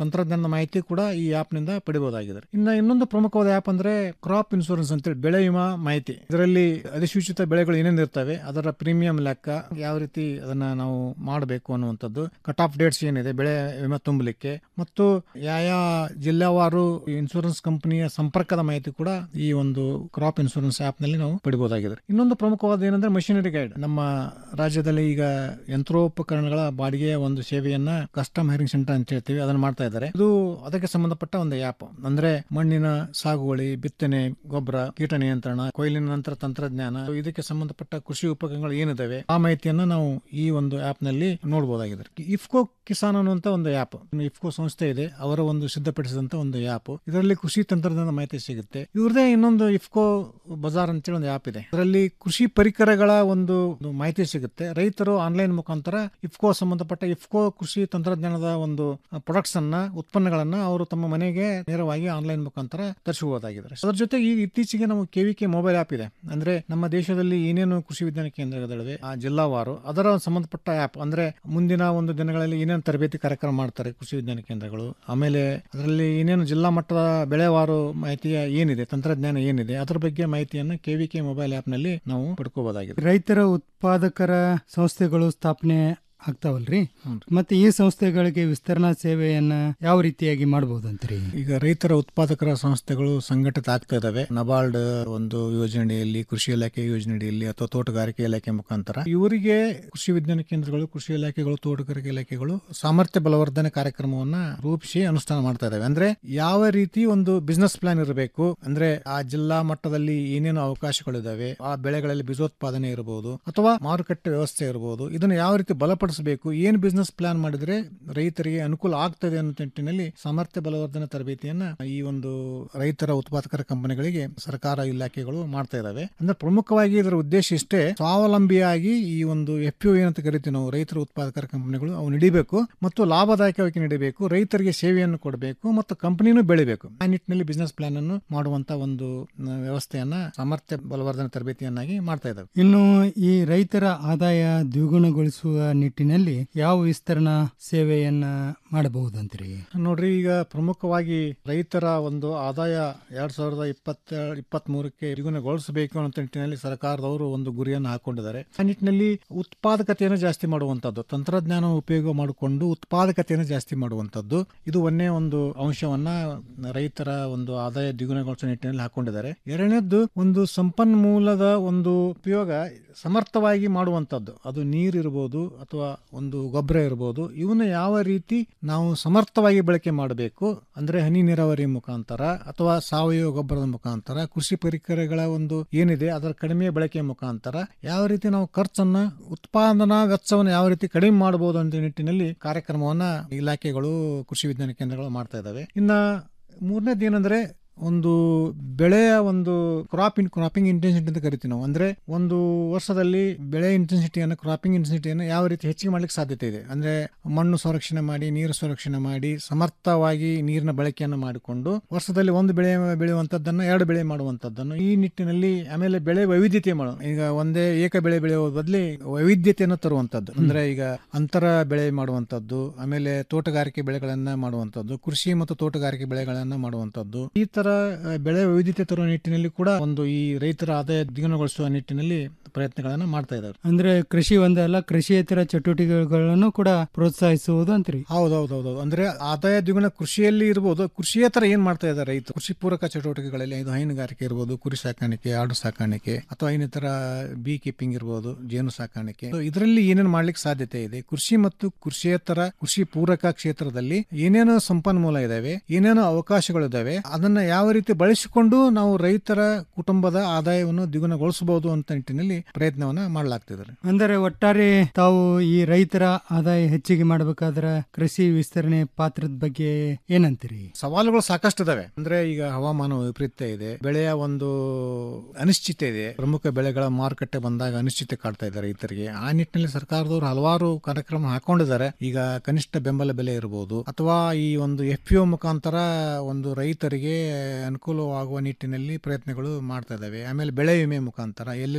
ತಂತ್ರಜ್ಞಾನದ ಮಾಹಿತಿ ಕೂಡ ಈ ಆಪ್ ನಿಂದ ಪಡಿಬಹುದಾಗಿದೆ ಇನ್ನು ಇನ್ನೊಂದು ಪ್ರಮುಖವಾದ ಆಪ್ ಅಂದ್ರೆ ಕ್ರಾಪ್ ಇನ್ಶೂರೆನ್ಸ್ ಅಂತೇಳಿ ಬೆಳೆ ವಿಮಾ ಮಾಹಿತಿ ಇದರಲ್ಲಿ ಅಧಿಸೂಚಿತ ಬೆಳೆಗಳು ಏನೇನು ಇರ್ತವೆ ಅದರ ಪ್ರೀಮಿಯಂ ಲೆಕ್ಕ ಯಾವ ರೀತಿ ಅದನ್ನ ನಾವು ಮಾಡಬೇಕು ಅನ್ನುವಂಥದ್ದು ಕಟ್ ಆಫ್ ಡೇಟ್ಸ್ ಏನಿದೆ ಬೆಳೆ ವಿಮಾ ತುಂಬಲಿಕ್ಕೆ ಮತ್ತು ಯಾವ ಜಿಲ್ಲಾವಾರು ಇನ್ಶೂರೆನ್ಸ್ ಕಂಪನಿಯ ಸಂಪರ್ಕದ ಮಾಹಿತಿ ಕೂಡ ಈ ಒಂದು ಕ್ರಾಪ್ ಇನ್ಶೂರೆನ್ಸ್ ಆಪ್ ನಲ್ಲಿ ನಾವು ಪಡಿಬಹುದಾಗಿದೆ ಇನ್ನೊಂದು ಪ್ರಮುಖವಾದ ಏನಂದ್ರೆ ಮಷಿನರಿ ಗೈಡ್ ನಮ್ಮ ರಾಜ್ಯದಲ್ಲಿ ಈಗ ಯಂತ್ರೋಪಕರಣಗಳ ಬಾಡಿಗೆಯ ಒಂದು ಸೇವೆಯನ್ನ ಕಸ್ಟಮ್ ಹೈರಿಂಗ್ ಸೆಂಟರ್ ಅಂತ ಹೇಳ್ತೀವಿ ಅದನ್ನ ಮಾಡ್ತಾ ಇದ್ದಾರೆ ಇದು ಅದಕ್ಕೆ ಸಂಬಂಧಪಟ್ಟ ಒಂದು ಆಪ್ ಅಂದ್ರೆ ಮಣ್ಣಿನ ಸಾಗುವಳಿ ಬಿತ್ತನೆ ಗೊಬ್ಬರ ಕೀಟ ನಿಯಂತ್ರಣ ಕೊಯ್ಲಿನ ನಂತರ ತಂತ್ರಜ್ಞಾನ ಇದಕ್ಕೆ ಸಂಬಂಧಪಟ್ಟ ಕೃಷಿ ಉಪಕರಣಗಳು ಏನಿದಾವೆ ಆ ಮಾಹಿತಿಯನ್ನ ನಾವು ಈ ಒಂದು ಆಪ್ ನಲ್ಲಿ ನೋಡಬಹುದಾಗಿದೆ ಇಫ್ಕೋ ಕಿಸಾನ್ ಅನ್ನುವಂತ ಒಂದು ಆಪ್ ಇಫ್ಕೋ ಸಂಸ್ಥೆ ಇದೆ ಅವರ ಒಂದು ಸಿದ್ಧಪಡಿಸಿದಂತ ಒಂದು ಆಪ್ ಇದರಲ್ಲಿ ಕೃಷಿ ತಂತ್ರಜ್ಞಾನದ ಮಾಹಿತಿ ಸಿಗುತ್ತೆ ಇವ್ರದೇ ಇನ್ನೊಂದು ಇಫ್ಕೋ ಬಜಾರ್ ಅಂತೇಳಿ ಒಂದು ಆಪ್ ಇದೆ ಅದರಲ್ಲಿ ಕೃಷಿ ಪರಿಕರಗಳ ಒಂದು ಒಂದು ಮಾಹಿತಿ ಸಿಗುತ್ತೆ ರೈತರು ಆನ್ಲೈನ್ ಮುಖಾಂತರ ಇಫ್ಕೋ ಸಂಬಂಧಪಟ್ಟ ಇಫ್ಕೋ ಕೃಷಿ ತಂತ್ರಜ್ಞಾನದ ಒಂದು ಪ್ರಾಡಕ್ಟ್ಸ್ ಅನ್ನ ಉತ್ಪನ್ನಗಳನ್ನ ಅವರು ತಮ್ಮ ಮನೆಗೆ ನೇರವಾಗಿ ಆನ್ಲೈನ್ ಮುಖಾಂತರ ತರಿಸಬಹುದಾಗಿದೆ ಅದರ ಜೊತೆಗೆ ಈಗ ಇತ್ತೀಚೆಗೆ ನಾವು ಕೆವಿಕೆ ಮೊಬೈಲ್ ಆಪ್ ಇದೆ ಅಂದ್ರೆ ನಮ್ಮ ದೇಶದಲ್ಲಿ ಏನೇನು ಕೃಷಿ ವಿಜ್ಞಾನ ಕೇಂದ್ರಗಳಿವೆ ಆ ಜಿಲ್ಲಾವಾರು ಅದರ ಸಂಬಂಧಪಟ್ಟ ಆಪ್ ಅಂದ್ರೆ ಮುಂದಿನ ಒಂದು ದಿನಗಳಲ್ಲಿ ಏನೇನು ತರಬೇತಿ ಕಾರ್ಯಕ್ರಮ ಮಾಡ್ತಾರೆ ಕೃಷಿ ವಿಜ್ಞಾನ ಕೇಂದ್ರಗಳು ಆಮೇಲೆ ಅದರಲ್ಲಿ ಏನೇನು ಜಿಲ್ಲಾ ಮಟ್ಟದ ಬೆಳೆವಾರು ಮಾಹಿತಿಯ ಏನಿದೆ ತಂತ್ರಜ್ಞಾನ ಏನಿದೆ ಅದರ ಬಗ್ಗೆ ಮಾಹಿತಿಯನ್ನು ಕೆವಿಕೆ ಮೊಬೈಲ್ ಆಪ್ ನಲ್ಲಿ ನಾವು ಪಡ್ಕೋಬಹುದಾಗಿದೆ ರೈತರ ಉತ್ಪಾದಕರ ಸಂಸ್ಥೆಗಳು ಸ್ಥಾಪನೆ ಆಗ್ತಾವಲ್ರಿ ಮತ್ತೆ ಈ ಸಂಸ್ಥೆಗಳಿಗೆ ವಿಸ್ತರಣಾ ಸೇವೆಯನ್ನ ಯಾವ ರೀತಿಯಾಗಿ ಮಾಡಬಹುದಂತ್ರಿ ಈಗ ರೈತರ ಉತ್ಪಾದಕರ ಸಂಸ್ಥೆಗಳು ಸಂಘಟಿತ ಆಗ್ತಾ ಇದಾವೆ ನಬಾರ್ಡ್ ಒಂದು ಯೋಜನೆಯಲ್ಲಿ ಕೃಷಿ ಇಲಾಖೆ ಯೋಜನೆಯಲ್ಲಿ ಅಥವಾ ತೋಟಗಾರಿಕೆ ಇಲಾಖೆ ಮುಖಾಂತರ ಇವರಿಗೆ ಕೃಷಿ ವಿಜ್ಞಾನ ಕೇಂದ್ರಗಳು ಕೃಷಿ ಇಲಾಖೆಗಳು ತೋಟಗಾರಿಕೆ ಇಲಾಖೆಗಳು ಸಾಮರ್ಥ್ಯ ಬಲವರ್ಧನೆ ಕಾರ್ಯಕ್ರಮವನ್ನ ರೂಪಿಸಿ ಅನುಷ್ಠಾನ ಮಾಡ್ತಾ ಇದಾವೆ ಅಂದ್ರೆ ಯಾವ ರೀತಿ ಒಂದು ಬಿಸ್ನೆಸ್ ಪ್ಲಾನ್ ಇರಬೇಕು ಅಂದ್ರೆ ಆ ಜಿಲ್ಲಾ ಮಟ್ಟದಲ್ಲಿ ಏನೇನು ಅವಕಾಶಗಳಿದಾವೆ ಆ ಬೆಳೆಗಳಲ್ಲಿ ಬೀಜೋತ್ಪಾದನೆ ಇರಬಹುದು ಅಥವಾ ಮಾರುಕಟ್ಟೆ ವ್ಯವಸ್ಥೆ ಇರಬಹುದು ಇದನ್ನು ಯಾವ ರೀತಿ ಬಲಪಡಿಸಬೇಕು ಏನ್ ಬಿಸ್ನೆಸ್ ಪ್ಲಾನ್ ಮಾಡಿದ್ರೆ ರೈತರಿಗೆ ಅನುಕೂಲ ಆಗ್ತದೆ ಅನ್ನೋ ನಿಟ್ಟಿನಲ್ಲಿ ಸಾಮರ್ಥ್ಯ ಬಲವರ್ಧನೆ ತರಬೇತಿಯನ್ನ ಈ ಒಂದು ರೈತರ ಉತ್ಪಾದಕರ ಕಂಪನಿಗಳಿಗೆ ಸರ್ಕಾರ ಇಲಾಖೆಗಳು ಮಾಡ್ತಾ ಇದಾವೆ ಅಂದ್ರೆ ಪ್ರಮುಖವಾಗಿ ಇದರ ಉದ್ದೇಶ ಇಷ್ಟೇ ಸ್ವಾವಲಂಬಿಯಾಗಿ ಈ ಒಂದು ಎಫ್ ಯು ಏನಂತ ಕರಿತೀವಿ ನಾವು ರೈತರ ಉತ್ಪಾದಕರ ಕಂಪನಿಗಳು ಅವು ನಡಿಬೇಕು ಮತ್ತು ಲಾಭದಾಯಕವಾಗಿ ನಡಿಬೇಕು ರೈತರಿಗೆ ಸೇವೆಯನ್ನು ಕೊಡಬೇಕು ಮತ್ತು ಕಂಪನಿನೂ ಬೆಳಿಬೇಕು ಆ ನಿಟ್ಟಿನಲ್ಲಿ ಬಿಸ್ನೆಸ್ ಪ್ಲಾನ್ ಅನ್ನು ಮಾಡುವಂತ ಒಂದು ನ, ವ್ಯವಸ್ಥೆಯನ್ನ ಸಾಮರ್ಥ್ಯ ಬಲವರ್ಧನೆ ತರಬೇತಿಯನ್ನಾಗಿ ಮಾಡ್ತಾ ಇದ್ದಾವೆ ಇನ್ನು ಈ ರೈತರ ಆದಾಯ ದ್ವಿಗುಣಗೊಳಿಸುವ ನಿಟ್ಟಿನಲ್ಲಿ ಯಾವ ವಿಸ್ತರಣಾ ಸೇವೆಯನ್ನ ಮಾಡಬಹುದಂತ್ರಿ ನೋಡ್ರಿ ಈಗ ಪ್ರಮುಖವಾಗಿ ರೈತರ ಒಂದು ಆದಾಯ ಎರಡ್ ಸಾವಿರದ ಇಪ್ಪತ್ತ ಇಪ್ಪತ್ತ್ ಮೂರಕ್ಕೆ ದ್ವಿಗುಣಗೊಳಿಸಬೇಕು ಅನ್ನೋ ನಿಟ್ಟಿನಲ್ಲಿ ಸರ್ಕಾರದವರು ಒಂದು ಗುರಿಯನ್ನು ಹಾಕೊಂಡಿದ್ದಾರೆ ಆ ನಿಟ್ಟಿನಲ್ಲಿ ಉತ್ಪಾದಕತೆಯನ್ನು ಜಾಸ್ತಿ ಮಾಡುವಂತದ್ದು ತಂತ್ರಜ್ಞಾನ ಉಪಯೋಗ ಮಾಡಿಕೊಂಡು ಉತ್ಪಾದಕತೆಯನ್ನು ಜಾಸ್ತಿ ಮಾಡುವಂತದ್ದು ಇದು ಒಂದೇ ಒಂದು ಅಂಶವನ್ನ ರೈತರ ಒಂದು ಆದಾಯ ದ್ವಿಗುಣಗೊಳಿಸುವ ನಿಟ್ಟಿನಲ್ಲಿ ಹಾಕೊಂಡಿದ್ದಾರೆ ಎರಡನೇದ್ದು ಒಂದು ಸಂಪನ್ಮೂಲದ ಒಂದು ಉಪಯೋಗ ಸಮರ್ಥವಾಗಿ ಮಾಡುವಂತದ್ದು ಅದು ನೀರಿರ್ಬೋದು ಅಥವಾ ಒಂದು ಗೊಬ್ಬರ ಇರ್ಬೋದು ಇವನ್ನ ಯಾವ ರೀತಿ ನಾವು ಸಮರ್ಥವಾಗಿ ಬಳಕೆ ಮಾಡಬೇಕು ಅಂದ್ರೆ ಹನಿ ನೀರಾವರಿ ಮುಖಾಂತರ ಅಥವಾ ಸಾವಯವ ಗೊಬ್ಬರದ ಮುಖಾಂತರ ಕೃಷಿ ಪರಿಕರಗಳ ಒಂದು ಏನಿದೆ ಅದರ ಕಡಿಮೆ ಬಳಕೆ ಮುಖಾಂತರ ಯಾವ ರೀತಿ ನಾವು ಖರ್ಚನ್ನ ಉತ್ಪಾದನಾ ವೆಚ್ಚವನ್ನು ಯಾವ ರೀತಿ ಕಡಿಮೆ ಮಾಡಬಹುದು ಅಂತ ನಿಟ್ಟಿನಲ್ಲಿ ಕಾರ್ಯಕ್ರಮವನ್ನ ಇಲಾಖೆಗಳು ಕೃಷಿ ವಿಜ್ಞಾನ ಕೇಂದ್ರಗಳು ಮಾಡ್ತಾ ಇದಾವೆ ಇನ್ನ ಮೂರನೇದು ಏನಂದ್ರೆ ಒಂದು ಬೆಳೆಯ ಒಂದು ಕ್ರಾಪ್ ಇನ್ ಕ್ರಾಪಿಂಗ್ ಇಂಟೆನ್ಸಿಟಿ ಅಂತ ಕರಿತೀವಿ ನಾವು ಅಂದ್ರೆ ಒಂದು ವರ್ಷದಲ್ಲಿ ಬೆಳೆ ಇಂಟೆನ್ಸಿಟಿಯನ್ನು ಕ್ರಾಪಿಂಗ್ ಇಂಟೆನ್ಸಿಟಿಯನ್ನು ಯಾವ ರೀತಿ ಹೆಚ್ಚಿಗೆ ಮಾಡ್ಲಿಕ್ಕೆ ಸಾಧ್ಯತೆ ಇದೆ ಅಂದ್ರೆ ಮಣ್ಣು ಸಂರಕ್ಷಣೆ ಮಾಡಿ ನೀರು ಸಂರಕ್ಷಣೆ ಮಾಡಿ ಸಮರ್ಥವಾಗಿ ನೀರಿನ ಬಳಕೆಯನ್ನು ಮಾಡಿಕೊಂಡು ವರ್ಷದಲ್ಲಿ ಒಂದು ಬೆಳೆ ಬೆಳೆಯುವಂತದ್ದನ್ನು ಎರಡು ಬೆಳೆ ಮಾಡುವಂತದ್ದನ್ನು ಈ ನಿಟ್ಟಿನಲ್ಲಿ ಆಮೇಲೆ ಬೆಳೆ ವೈವಿಧ್ಯತೆ ಮಾಡೋ ಈಗ ಒಂದೇ ಏಕ ಬೆಳೆ ಬೆಳೆಯುವ ಬದಲಿ ವೈವಿಧ್ಯತೆಯನ್ನು ತರುವಂತದ್ದು ಅಂದ್ರೆ ಈಗ ಅಂತರ ಬೆಳೆ ಮಾಡುವಂತದ್ದು ಆಮೇಲೆ ತೋಟಗಾರಿಕೆ ಬೆಳೆಗಳನ್ನ ಮಾಡುವಂತದ್ದು ಕೃಷಿ ಮತ್ತು ತೋಟಗಾರಿಕೆ ಬೆಳೆಗಳನ್ನ ಮಾಡುವಂತದ್ದು ಈ ತರ ಆ, ಬೆಳೆ ವೈವಿಧ್ಯತೆ ತರುವ ನಿಟ್ಟಿನಲ್ಲಿ ಕೂಡ ಒಂದು ಈ ರೈತರ ಆದಾಯ ದ್ವಿಗುಣಗೊಳಿಸುವ ನಿಟ್ಟಿನಲ್ಲಿ ಪ್ರಯತ್ನಗಳನ್ನ ಮಾಡ್ತಾ ಇದ್ದಾರೆ ಅಂದ್ರೆ ಕೃಷಿ ಒಂದೇ ಅಲ್ಲ ಕೃಷಿಯೇತರ ಚಟುವಟಿಕೆಗಳನ್ನು ಕೂಡ ಪ್ರೋತ್ಸಾಹಿಸುವುದು ಅಂತ್ರಿ ಹೌದೌದೌದು ಅಂದ್ರೆ ಆದಾಯ ದ್ವಿಗುಣ ಕೃಷಿಯಲ್ಲಿ ಇರ್ಬೋದು ಕೃಷಿಯೇತರ ಏನ್ ಮಾಡ್ತಾ ಇದ್ದಾರೆ ರೈತ ಕೃಷಿ ಪೂರಕ ಚಟುವಟಿಕೆಗಳಲ್ಲಿ ಇದು ಹೈನುಗಾರಿಕೆ ಇರ್ಬೋದು ಕುರಿ ಸಾಕಾಣಿಕೆ ಆಡು ಸಾಕಾಣಿಕೆ ಅಥವಾ ಇನ್ನಿತರ ಬಿ ಕೀಪಿಂಗ್ ಇರ್ಬೋದು ಜೇನು ಸಾಕಾಣಿಕೆ So, ಇದರಲ್ಲಿ ಏನೇನು ಮಾಡ್ಲಿಕ್ಕೆ ಸಾಧ್ಯತೆ ಇದೆ ಕೃಷಿ ಮತ್ತು ಕೃಷಿಯೇತರ ಕೃಷಿ ಪೂರಕ ಕ್ಷೇತ್ರದಲ್ಲಿ ಏನೇನು ಸಂಪನ್ಮೂಲ ಇದಾವೆ ಏನೇನು ಅವಕಾಶಗಳಿದಾವೆ ಅದನ್ನ ಯಾವ ರೀತಿ ಬಳಸಿಕೊಂಡು ನಾವು ರೈತರ ಕುಟುಂಬದ ಆದಾಯವನ್ನು ದ್ವಿಗುಣಗೊಳಿಸಬಹುದು ಅಂತ ನಿಟ್ಟಿನಲ್ಲಿ ಪ್ರಯತ್ನವನ್ನ ಮಾಡಲಾಗ್ತಿದ್ದಾರೆ ಅಂದರೆ ಒಟ್ಟಾರೆ ತಾವು ಈ ರೈತರ ಆದಾಯ ಹೆಚ್ಚಿಗೆ ಮಾಡಬೇಕಾದ್ರೆ ಕೃಷಿ ವಿಸ್ತರಣೆ ಪಾತ್ರದ ಬಗ್ಗೆ ಏನಂತೀರಿ ಸವಾಲುಗಳು ಸಾಕಷ್ಟು ಇದಾವೆ ಅಂದ್ರೆ ಈಗ ಹವಾಮಾನ ವೈಪರೀತ್ಯ ಇದೆ ಬೆಳೆಯ ಒಂದು ಅನಿಶ್ಚಿತೆ ಇದೆ ಪ್ರಮುಖ ಬೆಳೆಗಳ ಮಾರುಕಟ್ಟೆ ಬಂದಾಗ ಅನಿಶ್ಚಿತೆ ಕಾಡ್ತಾ ಇದೆ ರೈತರಿಗೆ ಆ ನಿಟ್ಟಿನಲ್ಲಿ ಸರ್ಕಾರದವರು ಹಲವಾರು ಕಾರ್ಯಕ್ರಮ ಹಾಕೊಂಡಿದ್ದಾರೆ ಈಗ ಕನಿಷ್ಠ ಬೆಂಬಲ ಬೆಲೆ ಇರಬಹುದು ಅಥವಾ ಈ ಒಂದು ಎಫ್ ಮುಖಾಂತರ ಒಂದು ರೈತರಿಗೆ ಅನುಕೂಲವಾಗುವ ನಿಟ್ಟಿನಲ್ಲಿ ಪ್ರಯತ್ನಗಳು ಮಾಡ್ತಾ ಇದಾವೆ ಆಮೇಲೆ ಬೆಳೆ ವಿಮೆ ಮುಖಾಂತರ ಎಲ್ಲೆಲ್ಲಿ ಬೆಳೆ ಫೇಲ್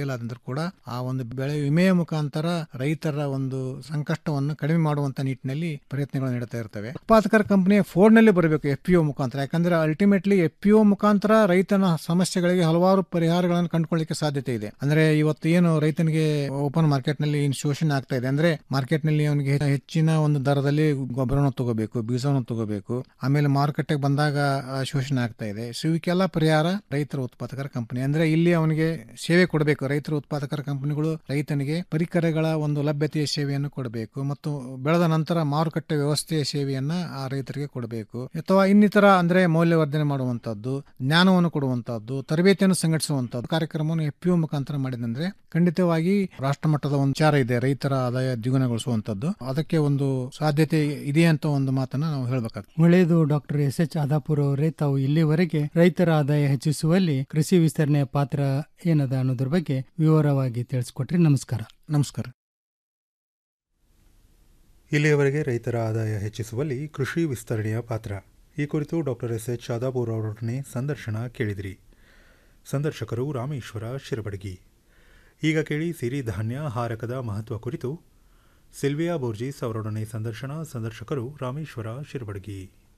ಫೇಲ್ ಆದಂದ್ರೂ ಕೂಡ ಆ ಒಂದು ಬೆಳೆ ವಿಮೆಯ ಮುಖಾಂತರ ರೈತರ ಒಂದು ಸಂಕಷ್ಟವನ್ನು ಕಡಿಮೆ ಮಾಡುವಂತ ನಿಟ್ಟಿನಲ್ಲಿ ಪ್ರಯತ್ನಗಳು ನಡೀತಾ ಇರ್ತವೆ ಉತ್ಪಾದಕರ ಕಂಪನಿಯ ಫೋನ್ ನಲ್ಲಿ ಬರಬೇಕು ಎಫ್ ಪಿ ಮುಖಾಂತರ ಯಾಕಂದ್ರೆ ಅಲ್ಟಿಮೇಟ್ಲಿ ಎಫ್ ಪಿ ಮುಖಾಂತರ ರೈತನ ಸಮಸ್ಯೆಗಳಿಗೆ ಹಲವಾರು ಪರಿಹಾರಗಳನ್ನು ಕಂಡುಕೊಳ್ಳಿಕ್ಕೆ ಸಾಧ್ಯತೆ ಇದೆ ಅಂದ್ರೆ ಇವತ್ತು ಏನು ರೈತನಿಗೆ ಓಪನ್ ಮಾರ್ಕೆಟ್ ನಲ್ಲಿ ಏನು ಶೋಷಣೆ ಆಗ್ತಾ ಇದೆ ಅಂದ್ರೆ ಮಾರ್ಕೆಟ್ ನಲ್ಲಿ ಅವನಿಗೆ ಹೆಚ್ಚಿನ ಒಂದು ದರದಲ್ಲಿ ಗೊಬ್ಬರವನ್ನು ತಗೋಬೇಕು ಬೀಜವನ್ನು ತಗೋಬೇಕು ಆಮೇಲೆ ಮಾರುಕಟ್ಟೆಗೆ ಬಂದಾಗ ಆ, ಶೋಷಣೆ ಆಗ್ತಾ ಇದೆ ಸೊ ಇವಕ್ಕೆಲ್ಲ ಪರಿಹಾರ ರೈತರ ಉತ್ಪಾದಕರ ಕಂಪನಿ ಅಂದ್ರೆ ಇಲ್ಲಿ ಅವನಿಗೆ ಸೇವೆ ಕೊಡಬೇಕು ರೈತರ ಉತ್ಪಾದಕರ ಕಂಪನಿಗಳು ರೈತನಿಗೆ ಪರಿಕರಗಳ ಒಂದು ಲಭ್ಯತೆಯ ಸೇವೆಯನ್ನು ಕೊಡಬೇಕು ಮತ್ತು ಬೆಳೆದ ನಂತರ ಮಾರುಕಟ್ಟೆ ವ್ಯವಸ್ಥೆಯ ಸೇವೆಯನ್ನ ಆ ರೈತರಿಗೆ ಕೊಡಬೇಕು ಅಥವಾ ಇನ್ನಿತರ ಅಂದ್ರೆ ಮೌಲ್ಯವರ್ಧನೆ ಮಾಡುವಂತದ್ದು ಜ್ಞಾನವನ್ನು ಕೊಡುವಂತದ್ದು ತರಬೇತಿಯನ್ನು ಸಂಘಟಿಸುವಂತದ್ದು ಕಾರ್ಯಕ್ರಮವನ್ನು ಎಫ್ ಪಿ ಮುಖಾಂತರ ಮಾಡಿದಂದ್ರೆ ಖಂಡಿತವಾಗಿ ರಾಷ್ಟ್ರ ಮಟ್ಟದ ಒಂದು ವಿಚಾರ ಇದೆ ರೈತರ ಆದಾಯ ದ್ವಿಗುಣಗೊಳಿಸುವಂತದ್ದು ಅದಕ್ಕೆ ಒಂದು ಸಾಧ್ಯತೆ ಇದೆ ಅಂತ ಒಂದು ಮಾತನ್ನ ನಾವು ಹೇಳ್ಬೇಕಾಗ್ತದೆ ಒಳ್ಳೆಯದು ಡಾಕ್ಟರ್ ಎಸ್ ಎಚ್ ಆದಾಪುರ್ ಅವರೇ ತಾವು ಇಲ್ಲಿವರೆಗೆ ರೈತರ ಆದಾಯ ಹೆಚ್ಚಿಸುವಲ್ಲಿ ಕೃಷಿ ವಿಸ್ತರಣೆಯ ಪಾತ್ರ ಏನದ ಅನ್ನೋದ್ರ ಬಗ್ಗೆ ವಿವರವಾಗಿ ತಿಳಿಸ್ಕೊಟ್ರಿ ನಮಸ್ಕಾರ ನಮಸ್ಕಾರ ಇಲ್ಲಿಯವರೆಗೆ ರೈತರ ಆದಾಯ ಹೆಚ್ಚಿಸುವಲ್ಲಿ ಕೃಷಿ ವಿಸ್ತರಣೆಯ ಪಾತ್ರ ಈ ಕುರಿತು ಡಾಕ್ಟರ್ ಎಸ್ ಎಚ್ ಶಾದಾಪುರ್ ಅವರೊಡನೆ ಸಂದರ್ಶನ ಕೇಳಿದಿರಿ ಸಂದರ್ಶಕರು ರಾಮೇಶ್ವರ ಶಿರಬಡಗಿ ಈಗ ಕೇಳಿ ಸಿರಿಧಾನ್ಯ ಹಾರಕದ ಮಹತ್ವ ಕುರಿತು ಸಿಲ್ವಿಯಾ ಬೋರ್ಜಿಸ್ ಅವರೊಡನೆ ಸಂದರ್ಶನ ಸಂದರ್ಶಕರು ರಾಮೇಶ್ವರ ಶಿರಬಡಗಿ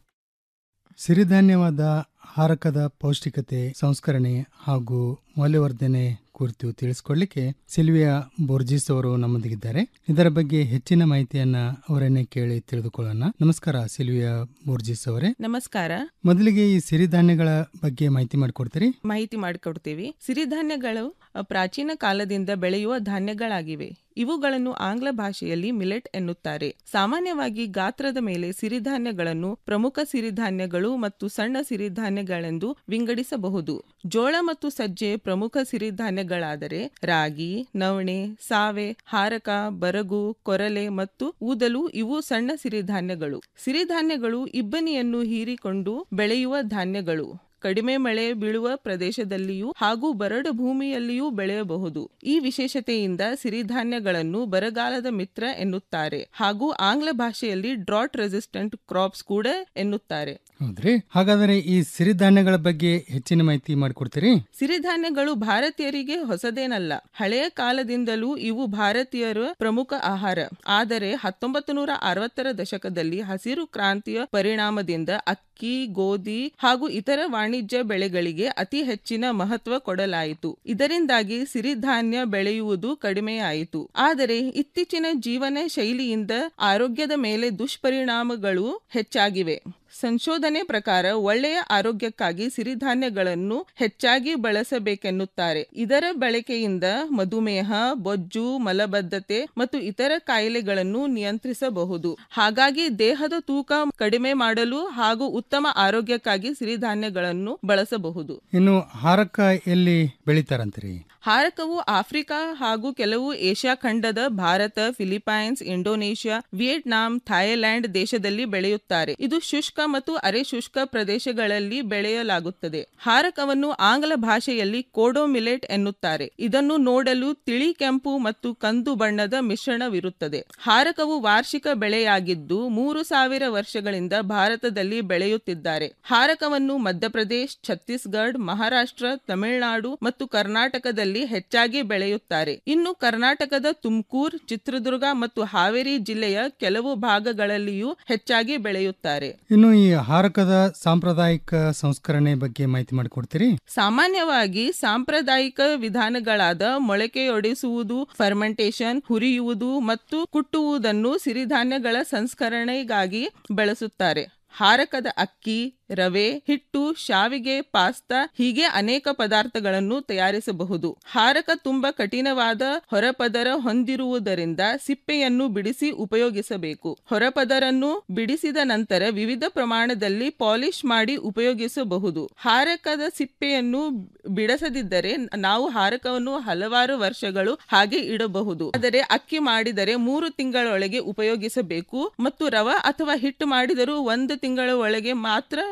ಸಿರಿಧಾನ್ಯವಾದ ಹಾರಕದ ಪೌಷ್ಟಿಕತೆ ಸಂಸ್ಕರಣೆ ಹಾಗೂ ಮೌಲ್ಯವರ್ಧನೆ ಕುರಿತು ತಿಳಿಸ್ಕೊಡ್ಲಿಕ್ಕೆ ಸಿಲ್ವಿಯಾ ಬೋರ್ಜಿಸ್ ಅವರು ನಮ್ಮೊಂದಿಗಿದ್ದಾರೆ ಇದರ ಬಗ್ಗೆ ಹೆಚ್ಚಿನ ಮಾಹಿತಿಯನ್ನ ಅವರನ್ನೇ ಕೇಳಿ ತಿಳಿದುಕೊಳ್ಳೋಣ ನಮಸ್ಕಾರ ಸಿಲ್ವಿಯಾ ಬೋರ್ಜಿಸ್ ಅವರೇ ನಮಸ್ಕಾರ ಮೊದಲಿಗೆ ಈ ಸಿರಿಧಾನ್ಯಗಳ ಬಗ್ಗೆ ಮಾಹಿತಿ ಮಾಡಿಕೊಡ್ತೀರಿ ಮಾಹಿತಿ ಮಾಡಿಕೊಡ್ತೀವಿ ಸಿರಿಧಾನ್ಯಗಳು ಅ, ಪ್ರಾಚೀನ ಕಾಲದಿಂದ ಬೆಳೆಯುವ ಧಾನ್ಯಗಳಾಗಿವೆ ಇವುಗಳನ್ನು ಆಂಗ್ಲ ಭಾಷೆಯಲ್ಲಿ ಮಿಲೆಟ್ ಎನ್ನುತ್ತಾರೆ ಸಾಮಾನ್ಯವಾಗಿ ಗಾತ್ರದ ಮೇಲೆ ಸಿರಿಧಾನ್ಯಗಳನ್ನು ಪ್ರಮುಖ ಸಿರಿಧಾನ್ಯಗಳು ಮತ್ತು ಸಣ್ಣ ಸಿರಿಧಾನ್ಯಗಳೆಂದು ವಿಂಗಡಿಸಬಹುದು ಜೋಳ ಮತ್ತು ಸಜ್ಜೆ ಪ್ರಮುಖ ಸಿರಿಧಾನ್ಯಗಳಾದರೆ ರಾಗಿ ನವಣೆ ಸಾವೆ ಹಾರಕ ಬರಗು ಕೊರಲೆ ಮತ್ತು ಊದಲು ಇವು ಸಣ್ಣ ಸಿರಿಧಾನ್ಯಗಳು ಸಿರಿಧಾನ್ಯಗಳು ಇಬ್ಬನಿಯನ್ನು ಹೀರಿಕೊಂಡು ಬೆಳೆಯುವ ಧಾನ್ಯಗಳು ಕಡಿಮೆ ಮಳೆ ಬೀಳುವ ಪ್ರದೇಶದಲ್ಲಿಯೂ ಹಾಗೂ ಬರಡು ಭೂಮಿಯಲ್ಲಿಯೂ ಬೆಳೆಯಬಹುದು ಈ ವಿಶೇಷತೆಯಿಂದ ಸಿರಿಧಾನ್ಯಗಳನ್ನು ಬರಗಾಲದ ಮಿತ್ರ ಎನ್ನುತ್ತಾರೆ ಹಾಗೂ ಆಂಗ್ಲ ಭಾಷೆಯಲ್ಲಿ ಡ್ರಾಟ್ ರೆಸಿಸ್ಟೆಂಟ್ ಕ್ರಾಪ್ಸ್ ಕೂಡ ಎನ್ನುತ್ತಾರೆ ಹೌದ್ರಿ ಹಾಗಾದರೆ ಈ ಸಿರಿಧಾನ್ಯಗಳ ಬಗ್ಗೆ ಹೆಚ್ಚಿನ ಮಾಹಿತಿ ಮಾಡಿಕೊಡ್ತೀರಿ ಸಿರಿಧಾನ್ಯಗಳು ಭಾರತೀಯರಿಗೆ ಹೊಸದೇನಲ್ಲ ಹಳೆಯ ಕಾಲದಿಂದಲೂ ಇವು ಭಾರತೀಯರ ಪ್ರಮುಖ ಆಹಾರ ಆದರೆ ಹತ್ತೊಂಬತ್ತು ನೂರ ಅರವತ್ತರ ದಶಕದಲ್ಲಿ ಹಸಿರು ಕ್ರಾಂತಿಯ ಪರಿಣಾಮದಿಂದ ಅಕ್ಕಿ ಗೋಧಿ ಹಾಗೂ ಇತರ ವಾಣಿಜ್ಯ ಬೆಳೆಗಳಿಗೆ ಅತಿ ಹೆಚ್ಚಿನ ಮಹತ್ವ ಕೊಡಲಾಯಿತು ಇದರಿಂದಾಗಿ ಸಿರಿಧಾನ್ಯ ಬೆಳೆಯುವುದು ಕಡಿಮೆಯಾಯಿತು ಆದರೆ ಇತ್ತೀಚಿನ ಜೀವನ ಶೈಲಿಯಿಂದ ಆರೋಗ್ಯದ ಮೇಲೆ ದುಷ್ಪರಿಣಾಮಗಳು ಹೆಚ್ಚಾಗಿವೆ ಸಂಶೋಧನೆ ಪ್ರಕಾರ ಒಳ್ಳೆಯ ಆರೋಗ್ಯಕ್ಕಾಗಿ ಸಿರಿಧಾನ್ಯಗಳನ್ನು ಹೆಚ್ಚಾಗಿ ಬಳಸಬೇಕೆನ್ನುತ್ತಾರೆ ಇದರ ಬಳಕೆಯಿಂದ ಮಧುಮೇಹ ಬೊಜ್ಜು ಮಲಬದ್ಧತೆ ಮತ್ತು ಇತರ ಕಾಯಿಲೆಗಳನ್ನು ನಿಯಂತ್ರಿಸಬಹುದು ಹಾಗಾಗಿ ದೇಹದ ತೂಕ ಕಡಿಮೆ ಮಾಡಲು ಹಾಗೂ ಉತ್ತಮ ಆರೋಗ್ಯಕ್ಕಾಗಿ ಸಿರಿಧಾನ್ಯಗಳನ್ನು ಬಳಸಬಹುದು ಇನ್ನು ಹಾರಕ ಎಲ್ಲಿ ಬೆಳಿತಾರಂತೀರಿ ಹಾರಕವು ಆಫ್ರಿಕಾ ಹಾಗೂ ಕೆಲವು ಏಷ್ಯಾ ಖಂಡದ Bharat Philippines Indonesia Vietnam Thailand ದೇಶದಲ್ಲಿ ಬೆಳೆಯುತ್ತಾರೆ ಇದು ಶುಷ್ಕ ಮತ್ತು ಅರೆ ಶುಷ್ಕ ಪ್ರದೇಶಗಳಲ್ಲಿ ಬೆಳೆಯಲಾಗುತ್ತದೆ ಹಾರಕವನ್ನು ಆಂಗ್ಲ ಭಾಷೆಯಲ್ಲಿ ಕೋಡೋ ಮಿಲೆಟ್ ಎನ್ನುತ್ತಾರೆ ಇದನ್ನು ನೋಡಲು ತಿಳಿ ಕೆಂಪು ಮತ್ತು ಕಂದು ಬಣ್ಣದ ಮಿಶ್ರಣವಿರುತ್ತದೆ ಹಾರಕವು ವಾರ್ಷಿಕ ಬೆಳೆಯಾಗಿದ್ದು ಮೂರು ಸಾವಿರ ವರ್ಷಗಳಿಂದ ಭಾರತದಲ್ಲಿ ಬೆಳೆಯುತ್ತಿದ್ದಾರೆ ಹಾರಕವನ್ನು ಮಧ್ಯಪ್ರದೇಶ್ ಛತ್ತೀಸ್ಗಢ ಮಹಾರಾಷ್ಟ್ರ ತಮಿಳುನಾಡು ಮತ್ತು ಕರ್ನಾಟಕದಲ್ಲಿ ಹೆಚ್ಚಾಗಿ ಬೆಳೆಯುತ್ತಾರೆ ಇನ್ನು ಕರ್ನಾಟಕದ ತುಮಕೂರು ಚಿತ್ರದುರ್ಗ ಮತ್ತು ಹಾವೇರಿ ಜಿಲ್ಲೆಯ ಕೆಲವು ಭಾಗಗಳಲ್ಲಿಯೂ ಹೆಚ್ಚಾಗಿ ಬೆಳೆಯುತ್ತಾರೆ ಇನ್ನು ಈ ಹಾರಕದ ಸಾಂಪ್ರದಾಯಿಕ ಸಂಸ್ಕರಣೆ ಬಗ್ಗೆ ಮಾಹಿತಿ ಮಾಡಿಕೊಡ್ತೀರಿ ಸಾಮಾನ್ಯವಾಗಿ ಸಾಂಪ್ರದಾಯಿಕ ವಿಧಾನಗಳಾದ ಮೊಳಕೆಯೊಡೆಸುವುದು ಫರ್ಮೆಂಟೇಶನ್ ಹುರಿಯುವುದು ಮತ್ತು ಕುಟ್ಟುವುದನ್ನು ಸಿರಿಧಾನ್ಯಗಳ ಸಂಸ್ಕರಣೆಗಾಗಿ ಬಳಸುತ್ತಾರೆ ಹಾರಕದ ಅಕ್ಕಿ ರವೆ ಹಿಟ್ಟು ಶಾವಿಗೆ ಪಾಸ್ತಾ ಹೀಗೆ ಅನೇಕ ಪದಾರ್ಥಗಳನ್ನು ತಯಾರಿಸಬಹುದು ಹಾರಕ ತುಂಬಾ ಕಠಿಣವಾದ ಹೊರಪದರ ಹೊಂದಿರುವುದರಿಂದ ಸಿಪ್ಪೆಯನ್ನು ಬಿಡಿಸಿ ಉಪಯೋಗಿಸಬೇಕು ಹೊರಪದರನ್ನು ಬಿಡಿಸಿದ ನಂತರ ವಿವಿಧ ಪ್ರಮಾಣದಲ್ಲಿ ಪಾಲಿಶ್ ಮಾಡಿ ಉಪಯೋಗಿಸಬಹುದು ಹಾರಕದ ಸಿಪ್ಪೆಯನ್ನು ಬಿಡಿಸದಿದ್ದರೆ ನಾವು ಹಾರಕವನ್ನು ಹಲವಾರು ವರ್ಷಗಳು ಹಾಗೆ ಇಡಬಹುದು ಆದರೆ ಅಕ್ಕಿ ಮಾಡಿದರೆ ಮೂರು ತಿಂಗಳೊಳಗೆ ಉಪಯೋಗಿಸಬೇಕು ಮತ್ತು ರವ ಅಥವಾ ಹಿಟ್ಟು ಮಾಡಿದರೂ ಒಂದು ತಿಂಗಳ ಒಳಗೆ ಮಾತ್ರ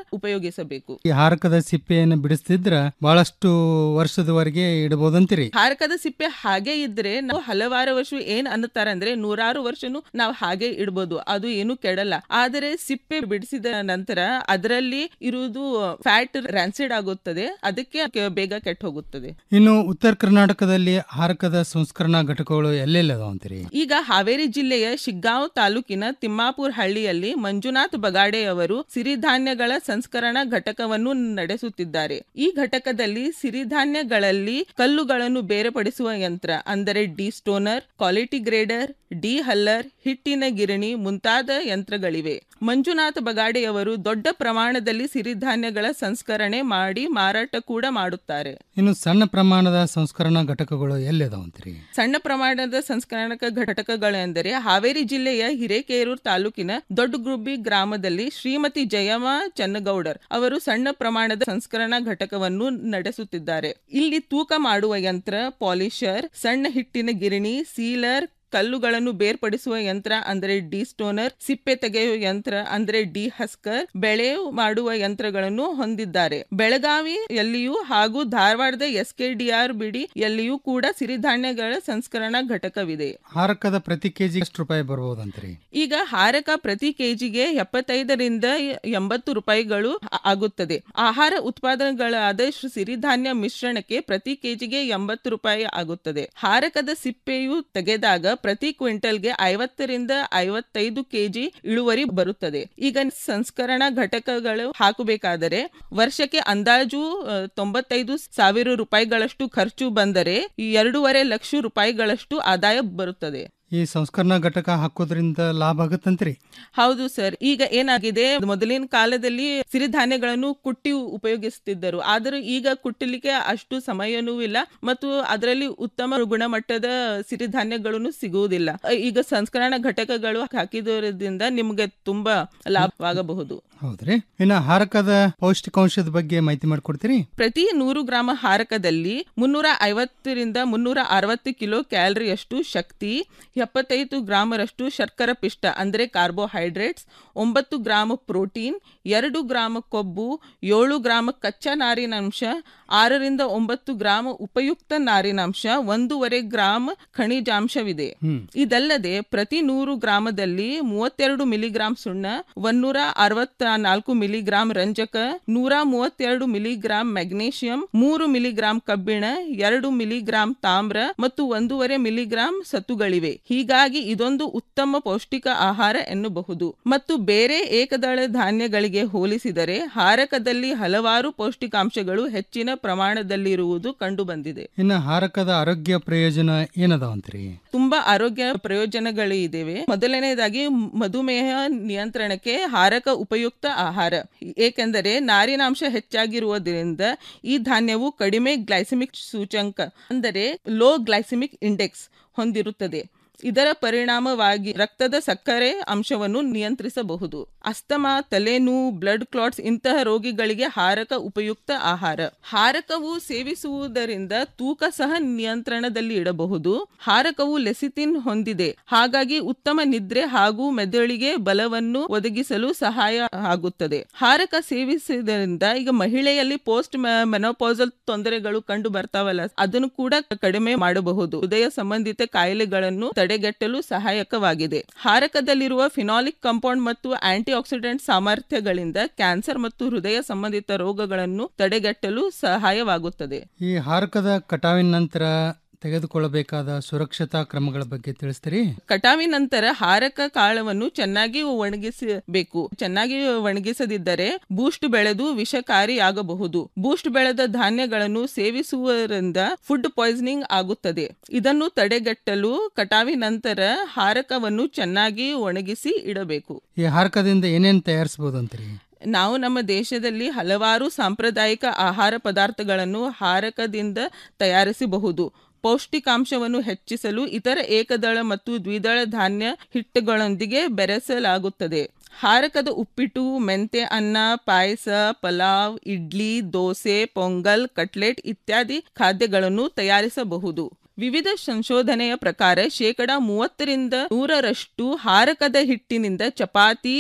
ಉಪಯೋಗಿಸಬೇಕು ಈ ಹಾರಕದ ಸಿಪ್ಪೆಯನ್ನು ಬಿಡಿಸ್ತಿದ್ರ ಬಹಳಷ್ಟು ವರ್ಷದವರೆಗೆ ಇಡಬಹುದಂತೀರಿ ಹಾರಕದ ಸಿಪ್ಪೆ ಹಾಗೆ ಇದ್ರೆ ನಾವು ಹಲವಾರು ವರ್ಷ ಏನ್ ಅನ್ನುತ್ತಾರೆ ಅಂದ್ರೆ ನೂರಾರು ವರ್ಷನು ನಾವು ಹಾಗೆ ಇಡ್ಬೋದು ಅದು ಏನು ಕೆಡಲ್ಲ ಆದರೆ ಸಿಪ್ಪೆ ಬಿಡಿಸಿದ ನಂತರ ಅದರಲ್ಲಿ ಇರುವುದು ಫ್ಯಾಟ್ ರ್ಯಾನ್ಸಿಡ್ ಆಗುತ್ತದೆ ಅದಕ್ಕೆ ಕೆ- ಬೇಗ ಕೆಟ್ಟ ಹೋಗುತ್ತದೆ ಇನ್ನು ಉತ್ತರ ಕರ್ನಾಟಕದಲ್ಲಿ ಹಾರಕದ ಸಂಸ್ಕರಣಾ ಘಟಕಗಳು ಎಲ್ಲೆಲ್ಲ ಅದಾವಂತೀರಿ ಈಗ ಹಾವೇರಿ ಜಿಲ್ಲೆಯ ಶಿಗ್ಗಾಂವ್ ತಾಲೂಕಿನ ತಿಮ್ಮಾಪುರ್ ಹಳ್ಳಿಯಲ್ಲಿ ಮಂಜುನಾಥ್ ಬಗಾಡೆ ಅವರು ಸಿರಿಧಾನ್ಯಗಳ ಸಂಸ್ಕರಣಾ ಘಟಕವನ್ನು ನಡೆಸುತ್ತಿದ್ದಾರೆ ಈ ಘಟಕದಲ್ಲಿ ಸಿರಿಧಾನ್ಯಗಳಲ್ಲಿ ಕಲ್ಲುಗಳನ್ನು ಬೇರ್ಪಡಿಸುವ ಯಂತ್ರ ಅಂದರೆ destoner quality grader dehuller ಹಿಟ್ಟಿನ ಗಿರಣಿ ಮುಂತಾದ ಯಂತ್ರಗಳಿವೆ ಮಂಜುನಾಥ ಬಗಾಡೆಯವರು ದೊಡ್ಡ ಪ್ರಮಾಣದಲ್ಲಿ ಸಿರಿಧಾನ್ಯಗಳ ಸಂಸ್ಕರಣೆ ಮಾಡಿ ಮಾರಾಟ ಕೂಡ ಮಾಡುತ್ತಾರೆ ಇನ್ನು ಸಣ್ಣ ಪ್ರಮಾಣದ ಸಂಸ್ಕರಣಾ ಘಟಕಗಳು ಎಲ್ಲದಾವಂತೀರಿ ಸಣ್ಣ ಪ್ರಮಾಣದ ಸಂಸ್ಕರಣಾ ಘಟಕಗಳೆಂದರೆ ಹಾವೇರಿ ಜಿಲ್ಲೆಯ ಹಿರೇಕೇರೂರು ತಾಲೂಕಿನ ದೊಡ್ಡಗುಬ್ಬಿ ಗ್ರಾಮದಲ್ಲಿ ಶ್ರೀಮತಿ ಜಯಮ್ಮ ಚನ್ನಗೌಡರ್ ಅವರು ಸಣ್ಣ ಪ್ರಮಾಣದ ಸಂಸ್ಕರಣಾ ಘಟಕವನ್ನು ನಡೆಸುತ್ತಿದ್ದಾರೆ ಇಲ್ಲಿ ತೂಕ ಮಾಡುವ ಯಂತ್ರ ಪಾಲಿಷರ್ ಸಣ್ಣ ಹಿಟ್ಟಿನ ಗಿರಣಿ ಸೀಲರ್ ಕಲ್ಲುಗಳನ್ನು ಬೇರ್ಪಡಿಸುವ ಯಂತ್ರ ಅಂದರೆ ಡಿ ಸ್ಟೋನರ್ ಸಿಪ್ಪೆ ತೆಗೆಯುವ ಯಂತ್ರ ಅಂದರೆ ಡಿ ಹಸ್ಕರ್ ಬೆಳೆ ಮಾಡುವ ಯಂತ್ರಗಳನ್ನು ಹೊಂದಿದ್ದಾರೆ ಬೆಳಗಾವಿಯಲ್ಲಿಯೂ ಹಾಗೂ ಧಾರವಾಡದ ಎಸ್ಕೆಡಿಆರ್ ಬಿಡಿ ಯಲ್ಲಿಯೂ ಕೂಡ ಸಿರಿಧಾನ್ಯಗಳ ಸಂಸ್ಕರಣಾ ಘಟಕವಿದೆ ಹಾರಕದ ಪ್ರತಿ ಕೆಜಿ ಎಷ್ಟು ರೂಪಾಯಿ ಬರ್ಬೋದಂತೀರಿ ಈಗ ಹಾರಕ ಪ್ರತಿ ಕೆಜಿಗೆ ಎಪ್ಪತ್ತೈದರಿಂದ ಎಂಬತ್ತು ರೂಪಾಯಿಗಳು ಆ- ಆಗುತ್ತದೆ ಆಹಾರ ಉತ್ಪಾದನೆಗಳಾದ ಶ್ರೀ- ಸಿರಿಧಾನ್ಯ ಮಿಶ್ರಣಕ್ಕೆ ಪ್ರತಿ ಕೆಜಿಗೆ ಎಂಬತ್ತು ರೂಪಾಯಿ ಆಗುತ್ತದೆ ಹಾರಕದ ಸಿಪ್ಪೆಯು ತೆಗೆದಾಗ ಪ್ರತಿ ಕ್ವಿಂಟಲ್ಗೆ ಐವತ್ತರಿಂದ ಐವತ್ತೈದು ಕೆಜಿ ಇಳುವರಿ ಬರುತ್ತದೆ ಈಗ ಸಂಸ್ಕರಣಾ ಘಟಕಗಳು ಹಾಕಬೇಕಾದರೆ ವರ್ಷಕ್ಕೆ ಅಂದಾಜು ಆ, ತೊಂಬತ್ತೈದು ಸಾವಿರ ರೂಪಾಯಿಗಳಷ್ಟು ಖರ್ಚು ಬಂದರೆ ಈ ಎರಡೂವರೆ ಲಕ್ಷ ರೂಪಾಯಿಗಳಷ್ಟು ಆದಾಯ ಬರುತ್ತದೆ ಈ ಸಂಸ್ಕರಣಾ ಘಟಕ ಹಾಕೋದ್ರಿಂದ ಲಾಭ ಆಗತ್ತಂತ್ರಿ ಹೌದು ಸರ್ ಈಗ ಏನಾಗಿದೆ ಮೊದಲಿನ ಕಾಲದಲ್ಲಿ ಸಿರಿಧಾನ್ಯಗಳನ್ನು ಕುಟ್ಟಿ ಉಪಯೋಗಿಸುತ್ತಿದ್ದರು ಆದರೂ ಈಗ ಕುಟ್ಟಲಿಕ್ಕೆ ಅಷ್ಟು ಸಮಯನೂ ಇಲ್ಲ ಮತ್ತು ಅದರಲ್ಲಿ ಉತ್ತಮ ಗುಣಮಟ್ಟದ ಸಿರಿಧಾನ್ಯಗಳನ್ನು ಸಿಗುವುದಿಲ್ಲ ಈಗ ಸಂಸ್ಕರಣಾ ಘಟಕಗಳು ಹಾಕಿದರಿಂದ ನಿಮಗೆ ತುಂಬಾ ಲಾಭವಾಗಬಹುದು ಹೌದ್ರಿ ಇನ್ನು ಹಾರಕದ ಪೌಷ್ಟಿಕಾಂಶದ ಬಗ್ಗೆ ಮಾಹಿತಿ ಮಾಡಿಕೊಡ್ತೀರಿ ಪ್ರತಿ ನೂರು ಗ್ರಾಮ ಹಾರಕದಲ್ಲಿ ಮುನ್ನೂರ ಐವತ್ತರಿಂದ ಮುನ್ನೂರ ಅರವತ್ತು ಕಿಲೋ ಕ್ಯಾಲರಿಯಷ್ಟು ಶಕ್ತಿ ಎಪ್ಪತ್ತೈದು ಗ್ರಾಮರಷ್ಟು ಶರ್ಕರ ಪಿಷ್ಟ ಅಂದರೆ ಕಾರ್ಬೋಹೈಡ್ರೇಟ್ಸ್ ಒಂಬತ್ತು ಗ್ರಾಮ ಪ್ರೋಟೀನ್ ಎರಡು ಗ್ರಾಮ ಕೊಬ್ಬು ಏಳು ಗ್ರಾಮ ಕಚ್ಚಾ ನಾರಿನಾಂಶ ಆರರಿಂದ ಒಂಬತ್ತು ಗ್ರಾಮ ಉಪಯುಕ್ತ ನಾರಿನಾಂಶ ಒಂದೂವರೆ ಗ್ರಾಮ್ ಖನಿಜಾಂಶವಿದೆ ಇದಲ್ಲದೆ ಪ್ರತಿ ನೂರು ಗ್ರಾಮದಲ್ಲಿ ಮೂವತ್ತೆರಡು ಮಿಲಿಗ್ರಾಂ ಸುಣ್ಣ ಒಂದೂರ ಅರವತ್ತ ನಾಲ್ಕು ಮಿಲಿಗ್ರಾಂ ರಂಜಕ ನೂರ ಮೂವತ್ತೆರಡು ಮಿಲಿಗ್ರಾಂ ಮೆಗ್ನೀಷಿಯಂ ಮೂರು ಮಿಲಿಗ್ರಾಂ ಕಬ್ಬಿಣ ಎರಡು ಮಿಲಿಗ್ರಾಂ ತಾಮ್ರ ಮತ್ತು ಒಂದೂವರೆ ಮಿಲಿಗ್ರಾಂ ಸತ್ತುಗಳಿವೆ ಹೀಗಾಗಿ ಇದೊಂದು ಉತ್ತಮ ಪೌಷ್ಟಿಕ ಆಹಾರ ಎನ್ನಬಹುದು ಮತ್ತು ಬೇರೆ ಏಕದಳ ಧಾನ್ಯಗಳಿಗೆ ಹೋಲಿಸಿದರೆ ಹಾರಕದಲ್ಲಿ ಹಲವಾರು ಪೌಷ್ಟಿಕಾಂಶಗಳು ಹೆಚ್ಚಿನ ಪ್ರಮಾಣದಲ್ಲಿರುವುದು ಕಂಡುಬಂದಿದೆ ಇನ್ನು ಹಾರಕದ ಆರೋಗ್ಯ ಪ್ರಯೋಜನ ಏನದಾವಂತ್ರಿ ತುಂಬಾ ಆರೋಗ್ಯ ಪ್ರಯೋಜನಗಳು ಇದಾವೆ ಮೊದಲನೇದಾಗಿ ಮಧುಮೇಹ ನಿಯಂತ್ರಣಕ್ಕೆ ಹಾರಕ ಉಪಯುಕ್ತ ಆಹಾರ ಏಕೆಂದರೆ ನಾರಿನಾಂಶ ಹೆಚ್ಚಾಗಿರುವುದರಿಂದ ಈ ಧಾನ್ಯವು ಕಡಿಮೆ ಗ್ಲೈಸೆಮಿಕ್ ಸೂಚಂಕ ಅಂದರೆ ಲೋ ಗ್ಲೈಸೆಮಿಕ್ ಇಂಡೆಕ್ಸ್ ಹೊಂದಿರುತ್ತದೆ ಇದರ ಪರಿಣಾಮವಾಗಿ ರಕ್ತದ ಸಕ್ಕರೆ ಅಂಶವನ್ನು ನಿಯಂತ್ರಿಸಬಹುದು ಅಸ್ತಮಾ ತಲೆನೋವು ಬ್ಲಡ್ ಕ್ಲಾಟ್ಸ್ ಇಂತಹ ರೋಗಿಗಳಿಗೆ ಹಾರಕ ಉಪಯುಕ್ತ ಆಹಾರ ಹಾರಕವು ಸೇವಿಸುವುದರಿಂದ ತೂಕ ಸಹ ನಿಯಂತ್ರಣದಲ್ಲಿ ಇಡಬಹುದು ಹಾರಕವು ಲೆಸಿತಿನ್ ಹೊಂದಿದೆ ಹಾಗಾಗಿ ಉತ್ತಮ ನಿದ್ರೆ ಹಾಗೂ ಮೆದುಳಿಗೆ ಬಲವನ್ನು ಒದಗಿಸಲು ಸಹಾಯ ಆಗುತ್ತದೆ ಹಾರಕ ಸೇವಿಸುವುದರಿಂದ ಈಗ ಮಹಿಳೆಯಲ್ಲಿ ಪೋಸ್ಟ್ ಮೆನೋಪಾಸಲ್ ತೊಂದರೆಗಳು ಕಂಡು ಬರ್ತಾವಲ್ಲ ಅದನ್ನು ಕೂಡ ಕಡಿಮೆ ಮಾಡಬಹುದು ಹೃದಯ ಸಂಬಂಧಿತ ಕಾಯಿಲೆಗಳನ್ನು ತಡೆಗಟ್ಟಲು ಸಹಾಯಕವಾಗಿದೆ ಹಾರಕದಲ್ಲಿರುವ ಫಿನಾಲಿಕ್ ಕಾಂಪೌಂಡ್ ಮತ್ತು ಆಂಟಿ ಆಕ್ಸಿಡೆಂಟ್ ಸಾಮರ್ಥ್ಯಗಳಿಂದ ಕ್ಯಾನ್ಸರ್ ಮತ್ತು ಹೃದಯ ಸಂಬಂಧಿತ ರೋಗಗಳನ್ನು ತಡೆಗಟ್ಟಲು ಸಹಾಯವಾಗುತ್ತದೆ ಈ ಹಾರಕದ ಕಟಾವಿನ ನಂತರ ತೆಗೆದುಕೊಳ್ಳಬೇಕಾದ ಸುರಕ್ಷತಾ ಕ್ರಮಗಳ ಬಗ್ಗೆ ತಿಳಿಸ್ತೀರಿ ಕಟಾವಿನ ನಂತರ ಹಾರಕ ಕಾಳವನ್ನು ಚೆನ್ನಾಗಿ ಒಣಗಿಸಬೇಕು ಚೆನ್ನಾಗಿ ಒಣಗಿಸದಿದ್ದರೆ ಬೂಸ್ಟ್ ಬೆಳೆದು ವಿಷಕಾರಿಯಾಗಬಹುದು ಬೂಸ್ಟ್ ಬೆಳೆದ ಧಾನ್ಯಗಳನ್ನು ಸೇವಿಸುವುದರಿಂದ ಫುಡ್ ಪಾಯ್ಸನಿಂಗ್ ಆಗುತ್ತದೆ ಇದನ್ನು ತಡೆಗಟ್ಟಲು ಕಟಾವಿನ ನಂತರ ಹಾರಕವನ್ನು ಚೆನ್ನಾಗಿ ಒಣಗಿಸಿ ಇಡಬೇಕು ಈ ಹಾರಕದಿಂದ ಏನೇನ್ ತಯಾರಿಸಬಹುದು ಅಂತೀರಿ ನಾವು ನಮ್ಮ ದೇಶದಲ್ಲಿ ಹಲವಾರು ಸಾಂಪ್ರದಾಯಿಕ ಆಹಾರ ಪದಾರ್ಥಗಳನ್ನು ಹಾರಕದಿಂದ ತಯಾರಿಸಬಹುದು ಪೌಷ್ಟಿಕಾಂಶವನ್ನು ಹೆಚ್ಚಿಸಲು ಇತರ ಏಕದಳ ಮತ್ತು ದ್ವಿದಳ ಧಾನ್ಯ ಹಿಟ್ಟುಗಳೊಂದಿಗೆ ಬೆರೆಸಲಾಗುತ್ತದೆ ಹಾರಕದ ಉಪ್ಪಿಟ್ಟು ಮೆಂತೆ ಅನ್ನ ಪಾಯಸ ಪಲಾವ್ ಇಡ್ಲಿ ದೋಸೆ ಪೊಂಗಲ್ ಕಟ್ಲೆಟ್ ಇತ್ಯಾದಿ ಖಾದ್ಯಗಳನ್ನು ತಯಾರಿಸಬಹುದು ವಿವಿಧ ಸಂಶೋಧನೆಯ ಪ್ರಕಾರ ಶೇಕಡ ಮೂವತ್ತರಿಂದ ನೂರರಷ್ಟು ಹಾರಕದ ಹಿಟ್ಟಿನಿಂದ ಚಪಾತಿ ರೊಟ್ಟಿ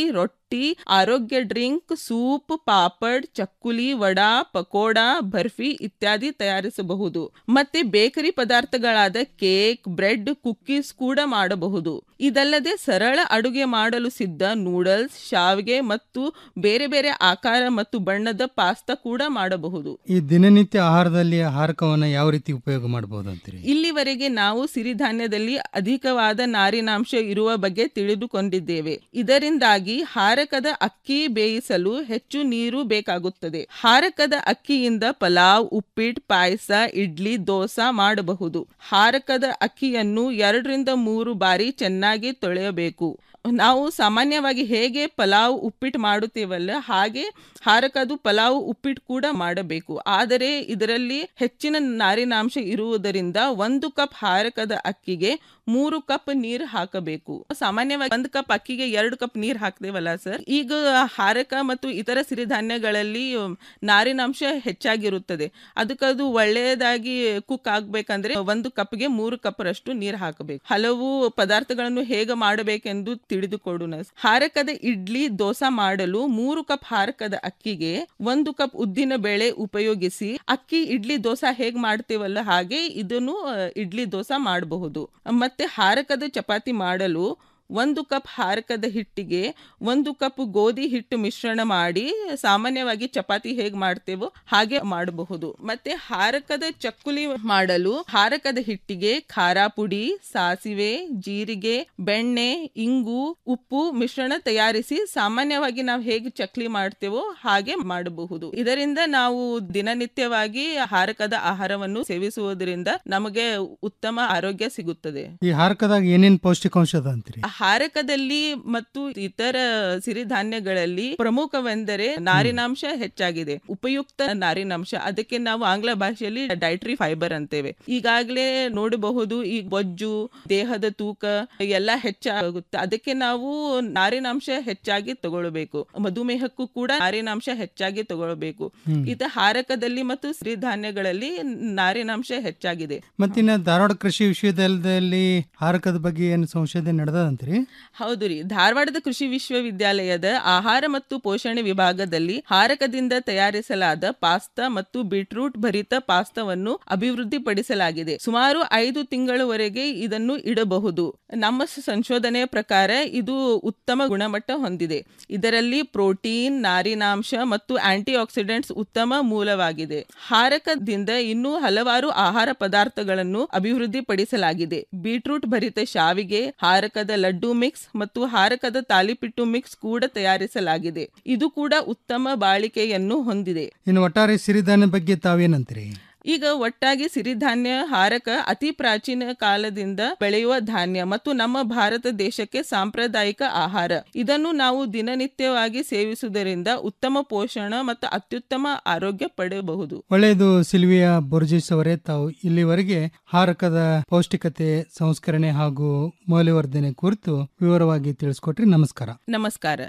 ರೊಟ್ಟಿ ಆರೋಗ್ಯ ಡ್ರಿಂಕ್ ಸೂಪ್ ಪಾಪಡ್ ಚಕ್ಕುಲಿ ವಡಾ ಪಕೋಡಾ ಬರ್ಫಿ ಇತ್ಯಾದಿ ತಯಾರಿಸಬಹುದು ಮತ್ತೆ ಬೇಕರಿ ಪದಾರ್ಥಗಳಾದ ಕೇಕ್ ಬ್ರೆಡ್ ಕುಕ್ಕೀಸ್ ಕೂಡ ಮಾಡಬಹುದು ಇದಲ್ಲದೆ ಸರಳ ಅಡುಗೆ ಮಾಡಲು ಸಿದ್ಧ ನೂಡಲ್ಸ್ ಶಾವಿಗೆ ಮತ್ತು ಬೇರೆ ಬೇರೆ ಆಕಾರ ಮತ್ತು ಬಣ್ಣದ ಪಾಸ್ತಾ ಕೂಡ ಮಾಡಬಹುದು ಈ ದಿನನಿತ್ಯ ಆಹಾರದಲ್ಲಿ ಹಾರಕವನ್ನ ಯಾವ ರೀತಿ ಉಪಯೋಗ ಮಾಡಬಹುದು ಅಂತೀರಿ ಇಲ್ಲಿವರೆಗೆ ನಾವು ಸಿರಿಧಾನ್ಯದಲ್ಲಿ ಅಧಿಕವಾದ ನಾರಿನಾಂಶ ಇರುವ ಬಗ್ಗೆ ತಿಳಿದುಕೊಂಡಿದ್ದೇವೆ ಇದರಿಂದಾಗಿ ಹಾರಕದ ಅಕ್ಕಿ ಬೇಯಿಸಲು ಹೆಚ್ಚು ನೀರು ಬೇಕಾಗುತ್ತದೆ ಹಾರಕದ ಅಕ್ಕಿಯಿಂದ ಪಲಾವ್ ಉಪ್ಪಿಟ್ಟು ಪಾಯಸ ಇಡ್ಲಿ ದೋಸಾ ಮಾಡಬಹುದು ಹಾರಕದ ಅಕ್ಕಿಯನ್ನು ಎರಡರಿಂದ ಮೂರು ಬಾರಿ ಚೆನ್ನಾಗಿ ತೊಳೆಯಬೇಕು ನಾವು ಸಾಮಾನ್ಯವಾಗಿ ಹೇಗೆ ಪಲಾವ್ ಉಪ್ಪಿಟ್ಟು ಮಾಡುತ್ತೇವಲ್ಲ ಹಾಗೆ ಹಾರಕದು ಪಲಾವ್ ಉಪ್ಪಿಟ್ಟು ಕೂಡ ಮಾಡಬೇಕು ಆದರೆ ಇದರಲ್ಲಿ ಹೆಚ್ಚಿನ ನಾರಿನಾಂಶ ಇರುವುದರಿಂದ ಒಂದು ಕಪ್ ಹಾರಕದ ಅಕ್ಕಿಗೆ ಮೂರು ಕಪ್ ನೀರು ಹಾಕಬೇಕು ಸಾಮಾನ್ಯವಾಗಿ ಒಂದು ಕಪ್ ಅಕ್ಕಿಗೆ ಎರಡು ಕಪ್ ನೀರು ಹಾಕ್ತೇವಲ್ಲ ಸರ್ ಈಗ ಹಾರಕ ಮತ್ತು ಇತರ ಸಿರಿಧಾನ್ಯಗಳಲ್ಲಿ ನಾರಿನಾಂಶ ಹೆಚ್ಚಾಗಿರುತ್ತದೆ ಅದಕ್ಕದು ಒಳ್ಳೆಯದಾಗಿ ಕುಕ್ ಆಗ್ಬೇಕಂದ್ರೆ ಒಂದು ಕಪ್ಗೆ ಮೂರು ಕಪ್ ರಷ್ಟು ನೀರು ಹಾಕಬೇಕು ಹಲವು ಪದಾರ್ಥಗಳನ್ನು ಹೇಗೆ ಮಾಡಬೇಕೆಂದು ತಿಳಿದುಕೊಡೋಣ ಹಾರಕದ ಇಡ್ಲಿ ದೋಸಾ ಮಾಡಲು ಮೂರು ಕಪ್ ಹಾರಕದ ಅಕ್ಕಿಗೆ ಒಂದು ಕಪ್ ಉದ್ದಿನ ಬೇಳೆ ಉಪಯೋಗಿಸಿ ಅಕ್ಕಿ ಇಡ್ಲಿ ದೋಸಾ ಹೇಗ್ ಮಾಡ್ತೇವಲ್ಲ ಹಾಗೆ ಇದನ್ನು ಆ, ಇಡ್ಲಿ ದೋಸಾ ಮಾಡಬಹುದು ಮತ್ತೆ ಹಾರಕದ ಚಪಾತಿ ಮಾಡಲು ಒಂದು ಕಪ್ ಹಾರಕದ ಹಿಟ್ಟಿಗೆ ಒಂದು ಕಪ್ ಗೋಧಿ ಹಿಟ್ಟು ಮಿಶ್ರಣ ಮಾಡಿ ಸಾಮಾನ್ಯವಾಗಿ ಚಪಾತಿ ಹೇಗೆ ಮಾಡ್ತೇವೋ ಹಾಗೆ ಮಾಡಬಹುದು ಮತ್ತೆ ಹಾರಕದ ಚಕ್ಕುಲಿ ಮಾಡಲು ಹಾರಕದ ಹಿಟ್ಟಿಗೆ ಖಾರ ಪುಡಿ ಸಾಸಿವೆ ಜೀರಿಗೆ ಬೆಣ್ಣೆ ಇಂಗು ಉಪ್ಪು ಮಿಶ್ರಣ ತಯಾರಿಸಿ ಸಾಮಾನ್ಯವಾಗಿ ನಾವು ಹೇಗೆ ಚಕ್ಲಿ ಮಾಡ್ತೇವೋ ಹಾಗೆ ಮಾಡಬಹುದು ಇದರಿಂದ ನಾವು ದಿನನಿತ್ಯವಾಗಿ ಹಾರಕದ ಆಹಾರವನ್ನು ಸೇವಿಸುವುದರಿಂದ ನಮಗೆ ಉತ್ತಮ ಆರೋಗ್ಯ ಸಿಗುತ್ತದೆ ಈ ಹಾರಕದಾಗ ಏನೇನ್ ಪೌಷ್ಟಿಕಾಂಶ ಅದ ಅಂತೀರಿ ಹಾರಕದಲ್ಲಿ ಮತ್ತು ಇತರ ಸಿರಿಧಾನ್ಯಗಳಲ್ಲಿ ಪ್ರಮುಖವೆಂದರೆ ನಾರಿನಾಂಶ ಹೆಚ್ಚಾಗಿದೆ ಉಪಯುಕ್ತ ನಾರಿನಾಂಶ ಅದಕ್ಕೆ ನಾವು ಆಂಗ್ಲ ಭಾಷೆಯಲ್ಲಿ ಡೈಟ್ರಿ ಫೈಬರ್ ಅಂತೇವೆ ಈಗಾಗಲೇ ನೋಡಬಹುದು ಈ ಬೊಜ್ಜು ದೇಹದ ತೂಕ ಎಲ್ಲ ಹೆಚ್ಚಾಗುತ್ತೆ ಅದಕ್ಕೆ ನಾವು ನಾರಿನಾಂಶ ಹೆಚ್ಚಾಗಿ ತಗೊಳ್ಬೇಕು ಮಧುಮೇಹಕ್ಕೂ ಕೂಡ ನಾರಿನಾಂಶ ಹೆಚ್ಚಾಗಿ ತಗೊಳ್ಬೇಕು ಹ್ಮ್. ಇತ ಹಾರಕದಲ್ಲಿ ಮತ್ತು ಸಿರಿಧಾನ್ಯಗಳಲ್ಲಿ ನಾರಿನಾಂಶ ಹೆಚ್ಚಾಗಿದೆ ಮತ್ತಿನ್ನ ಧಾರವಾಡ ಕೃಷಿ ವಿಶ್ವವಿದ್ಯಾಲಯದಲ್ಲಿ ಹಾರಕದ ಬಗ್ಗೆ ಏನು ಸಂಶೋಧನೆ ನಡೆದಂತ್ರಿ ಹೌದು ರೀ ಧಾರವಾಡದ ಕೃಷಿ ವಿಶ್ವವಿದ್ಯಾಲಯದ ಆಹಾರ ಮತ್ತು ಪೋಷಣೆ ವಿಭಾಗದಲ್ಲಿ ಹಾರಕದಿಂದ ತಯಾರಿಸಲಾದ ಪಾಸ್ತಾ ಮತ್ತು ಬೀಟ್ರೂಟ್ ಭರಿತ ಪಾಸ್ತಾವನ್ನು ಅಭಿವೃದ್ಧಿಪಡಿಸಲಾಗಿದೆ ಸುಮಾರು ಐದು ತಿಂಗಳವರೆಗೆ ಇದನ್ನು ಇಡಬಹುದು ನಮ್ಮ ಸಂಶೋಧನೆಯ ಪ್ರಕಾರ ಇದು ಉತ್ತಮ ಗುಣಮಟ್ಟ ಹೊಂದಿದೆ ಇದರಲ್ಲಿ ಪ್ರೋಟೀನ್ ನಾರಿನಾಂಶ ಮತ್ತು ಆಂಟಿ ಆಕ್ಸಿಡೆಂಟ್ಸ್ ಉತ್ತಮ ಮೂಲವಾಗಿದೆ ಹಾರಕದಿಂದ ಇನ್ನೂ ಹಲವಾರು ಆಹಾರ ಪದಾರ್ಥಗಳನ್ನು ಅಭಿವೃದ್ಧಿಪಡಿಸಲಾಗಿದೆ ಬೀಟ್ರೂಟ್ ಭರಿತ ಶಾವಿಗೆ ಹಾರಕದ ಲಡ್ಡು ಮಿಕ್ಸ್ ಮತ್ತು ಹಾರಕದ ತಾಲಿಪಿಟ್ಟು ಮಿಕ್ಸ್ ಕೂಡ ತಯಾರಿಸಲಾಗಿದೆ ಇದು ಕೂಡ ಉತ್ತಮ ಬಾಳಿಕೆಯನ್ನು ಹೊಂದಿದೆ ಇನ್ನು ಒಟ್ಟಾರೆ ಸಿರಿಧಾನ್ಯ ಬಗ್ಗೆ ತಾವೇನಂತೀರಿ ಈಗ ಒಟ್ಟಾಗಿ ಸಿರಿಧಾನ್ಯ ಹಾರಕ ಅತಿ ಪ್ರಾಚೀನ ಕಾಲದಿಂದ ಬೆಳೆಯುವ ಧಾನ್ಯ ಮತ್ತು ನಮ್ಮ ಭಾರತ ದೇಶಕ್ಕೆ ಸಾಂಪ್ರದಾಯಿಕ ಆಹಾರ ಇದನ್ನು ನಾವು ದಿನನಿತ್ಯವಾಗಿ ಸೇವಿಸುವುದರಿಂದ ಉತ್ತಮ ಪೋಷಣ ಮತ್ತು ಅತ್ಯುತ್ತಮ ಆರೋಗ್ಯ ಪಡೆಯಬಹುದು ಒಳ್ಳೆಯದು ಸಿಲ್ವಿಯಾ ಬೊರ್ಜಿಸ್ ಅವರೇ ತಾವು ಇಲ್ಲಿವರೆಗೆ ಹಾರಕದ ಪೌಷ್ಟಿಕತೆ ಸಂಸ್ಕರಣೆ ಹಾಗೂ ಮೌಲ್ಯವರ್ಧನೆ ಕುರಿತು ವಿವರವಾಗಿ ತಿಳಿಸ್ಕೊಟ್ರಿ ನಮಸ್ಕಾರ ನಮಸ್ಕಾರ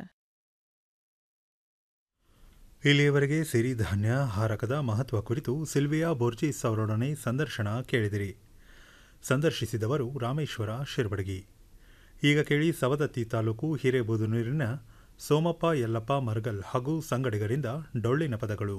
ಇಲ್ಲಿಯವರೆಗೆ ಸಿರಿಧಾನ್ಯ ಹಾರಕದ ಮಹತ್ವ ಕುರಿತು ಸಿಲ್ವಿಯಾ ಬೋರ್ಜಿಸ್ ಅವರೊಡನೆ ಸಂದರ್ಶನ ಕೇಳಿದಿರಿ ಸಂದರ್ಶಿಸಿದವರು ರಾಮೇಶ್ವರ ಶಿರ್ಬಡಗಿ ಈಗ ಕೇಳಿ ಸವದತ್ತಿ ತಾಲೂಕು ಹಿರೇಬೂದುನೂರಿನ ಸೋಮಪ್ಪ ಯಲ್ಲಪ್ಪ ಮರ್ಗಲ್ ಹಾಗೂ ಸಂಗಡಿಗರಿಂದ ಡೊಳ್ಳಿನ ಪದಗಳು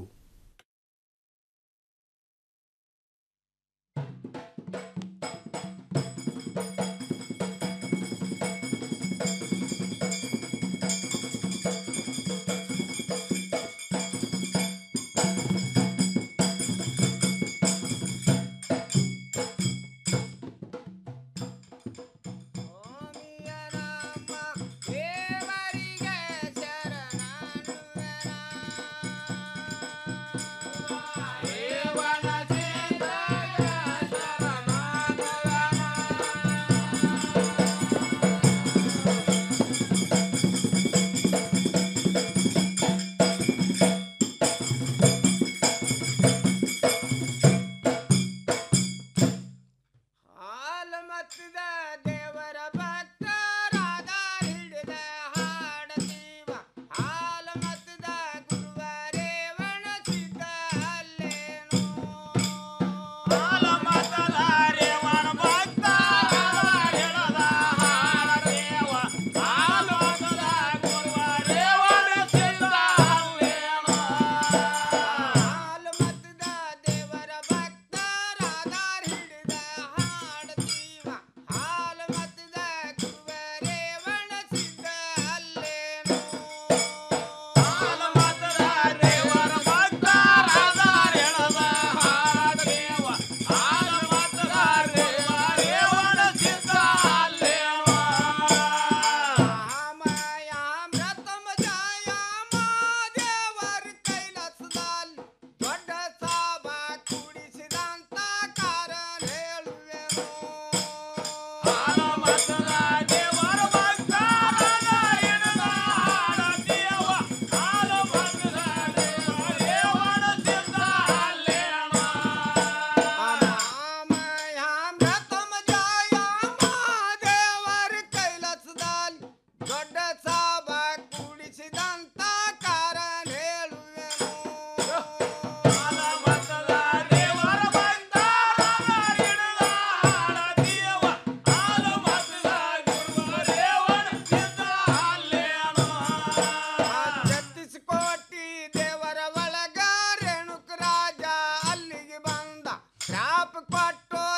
ಟಾಪ್ ಕೊಟ್ಟು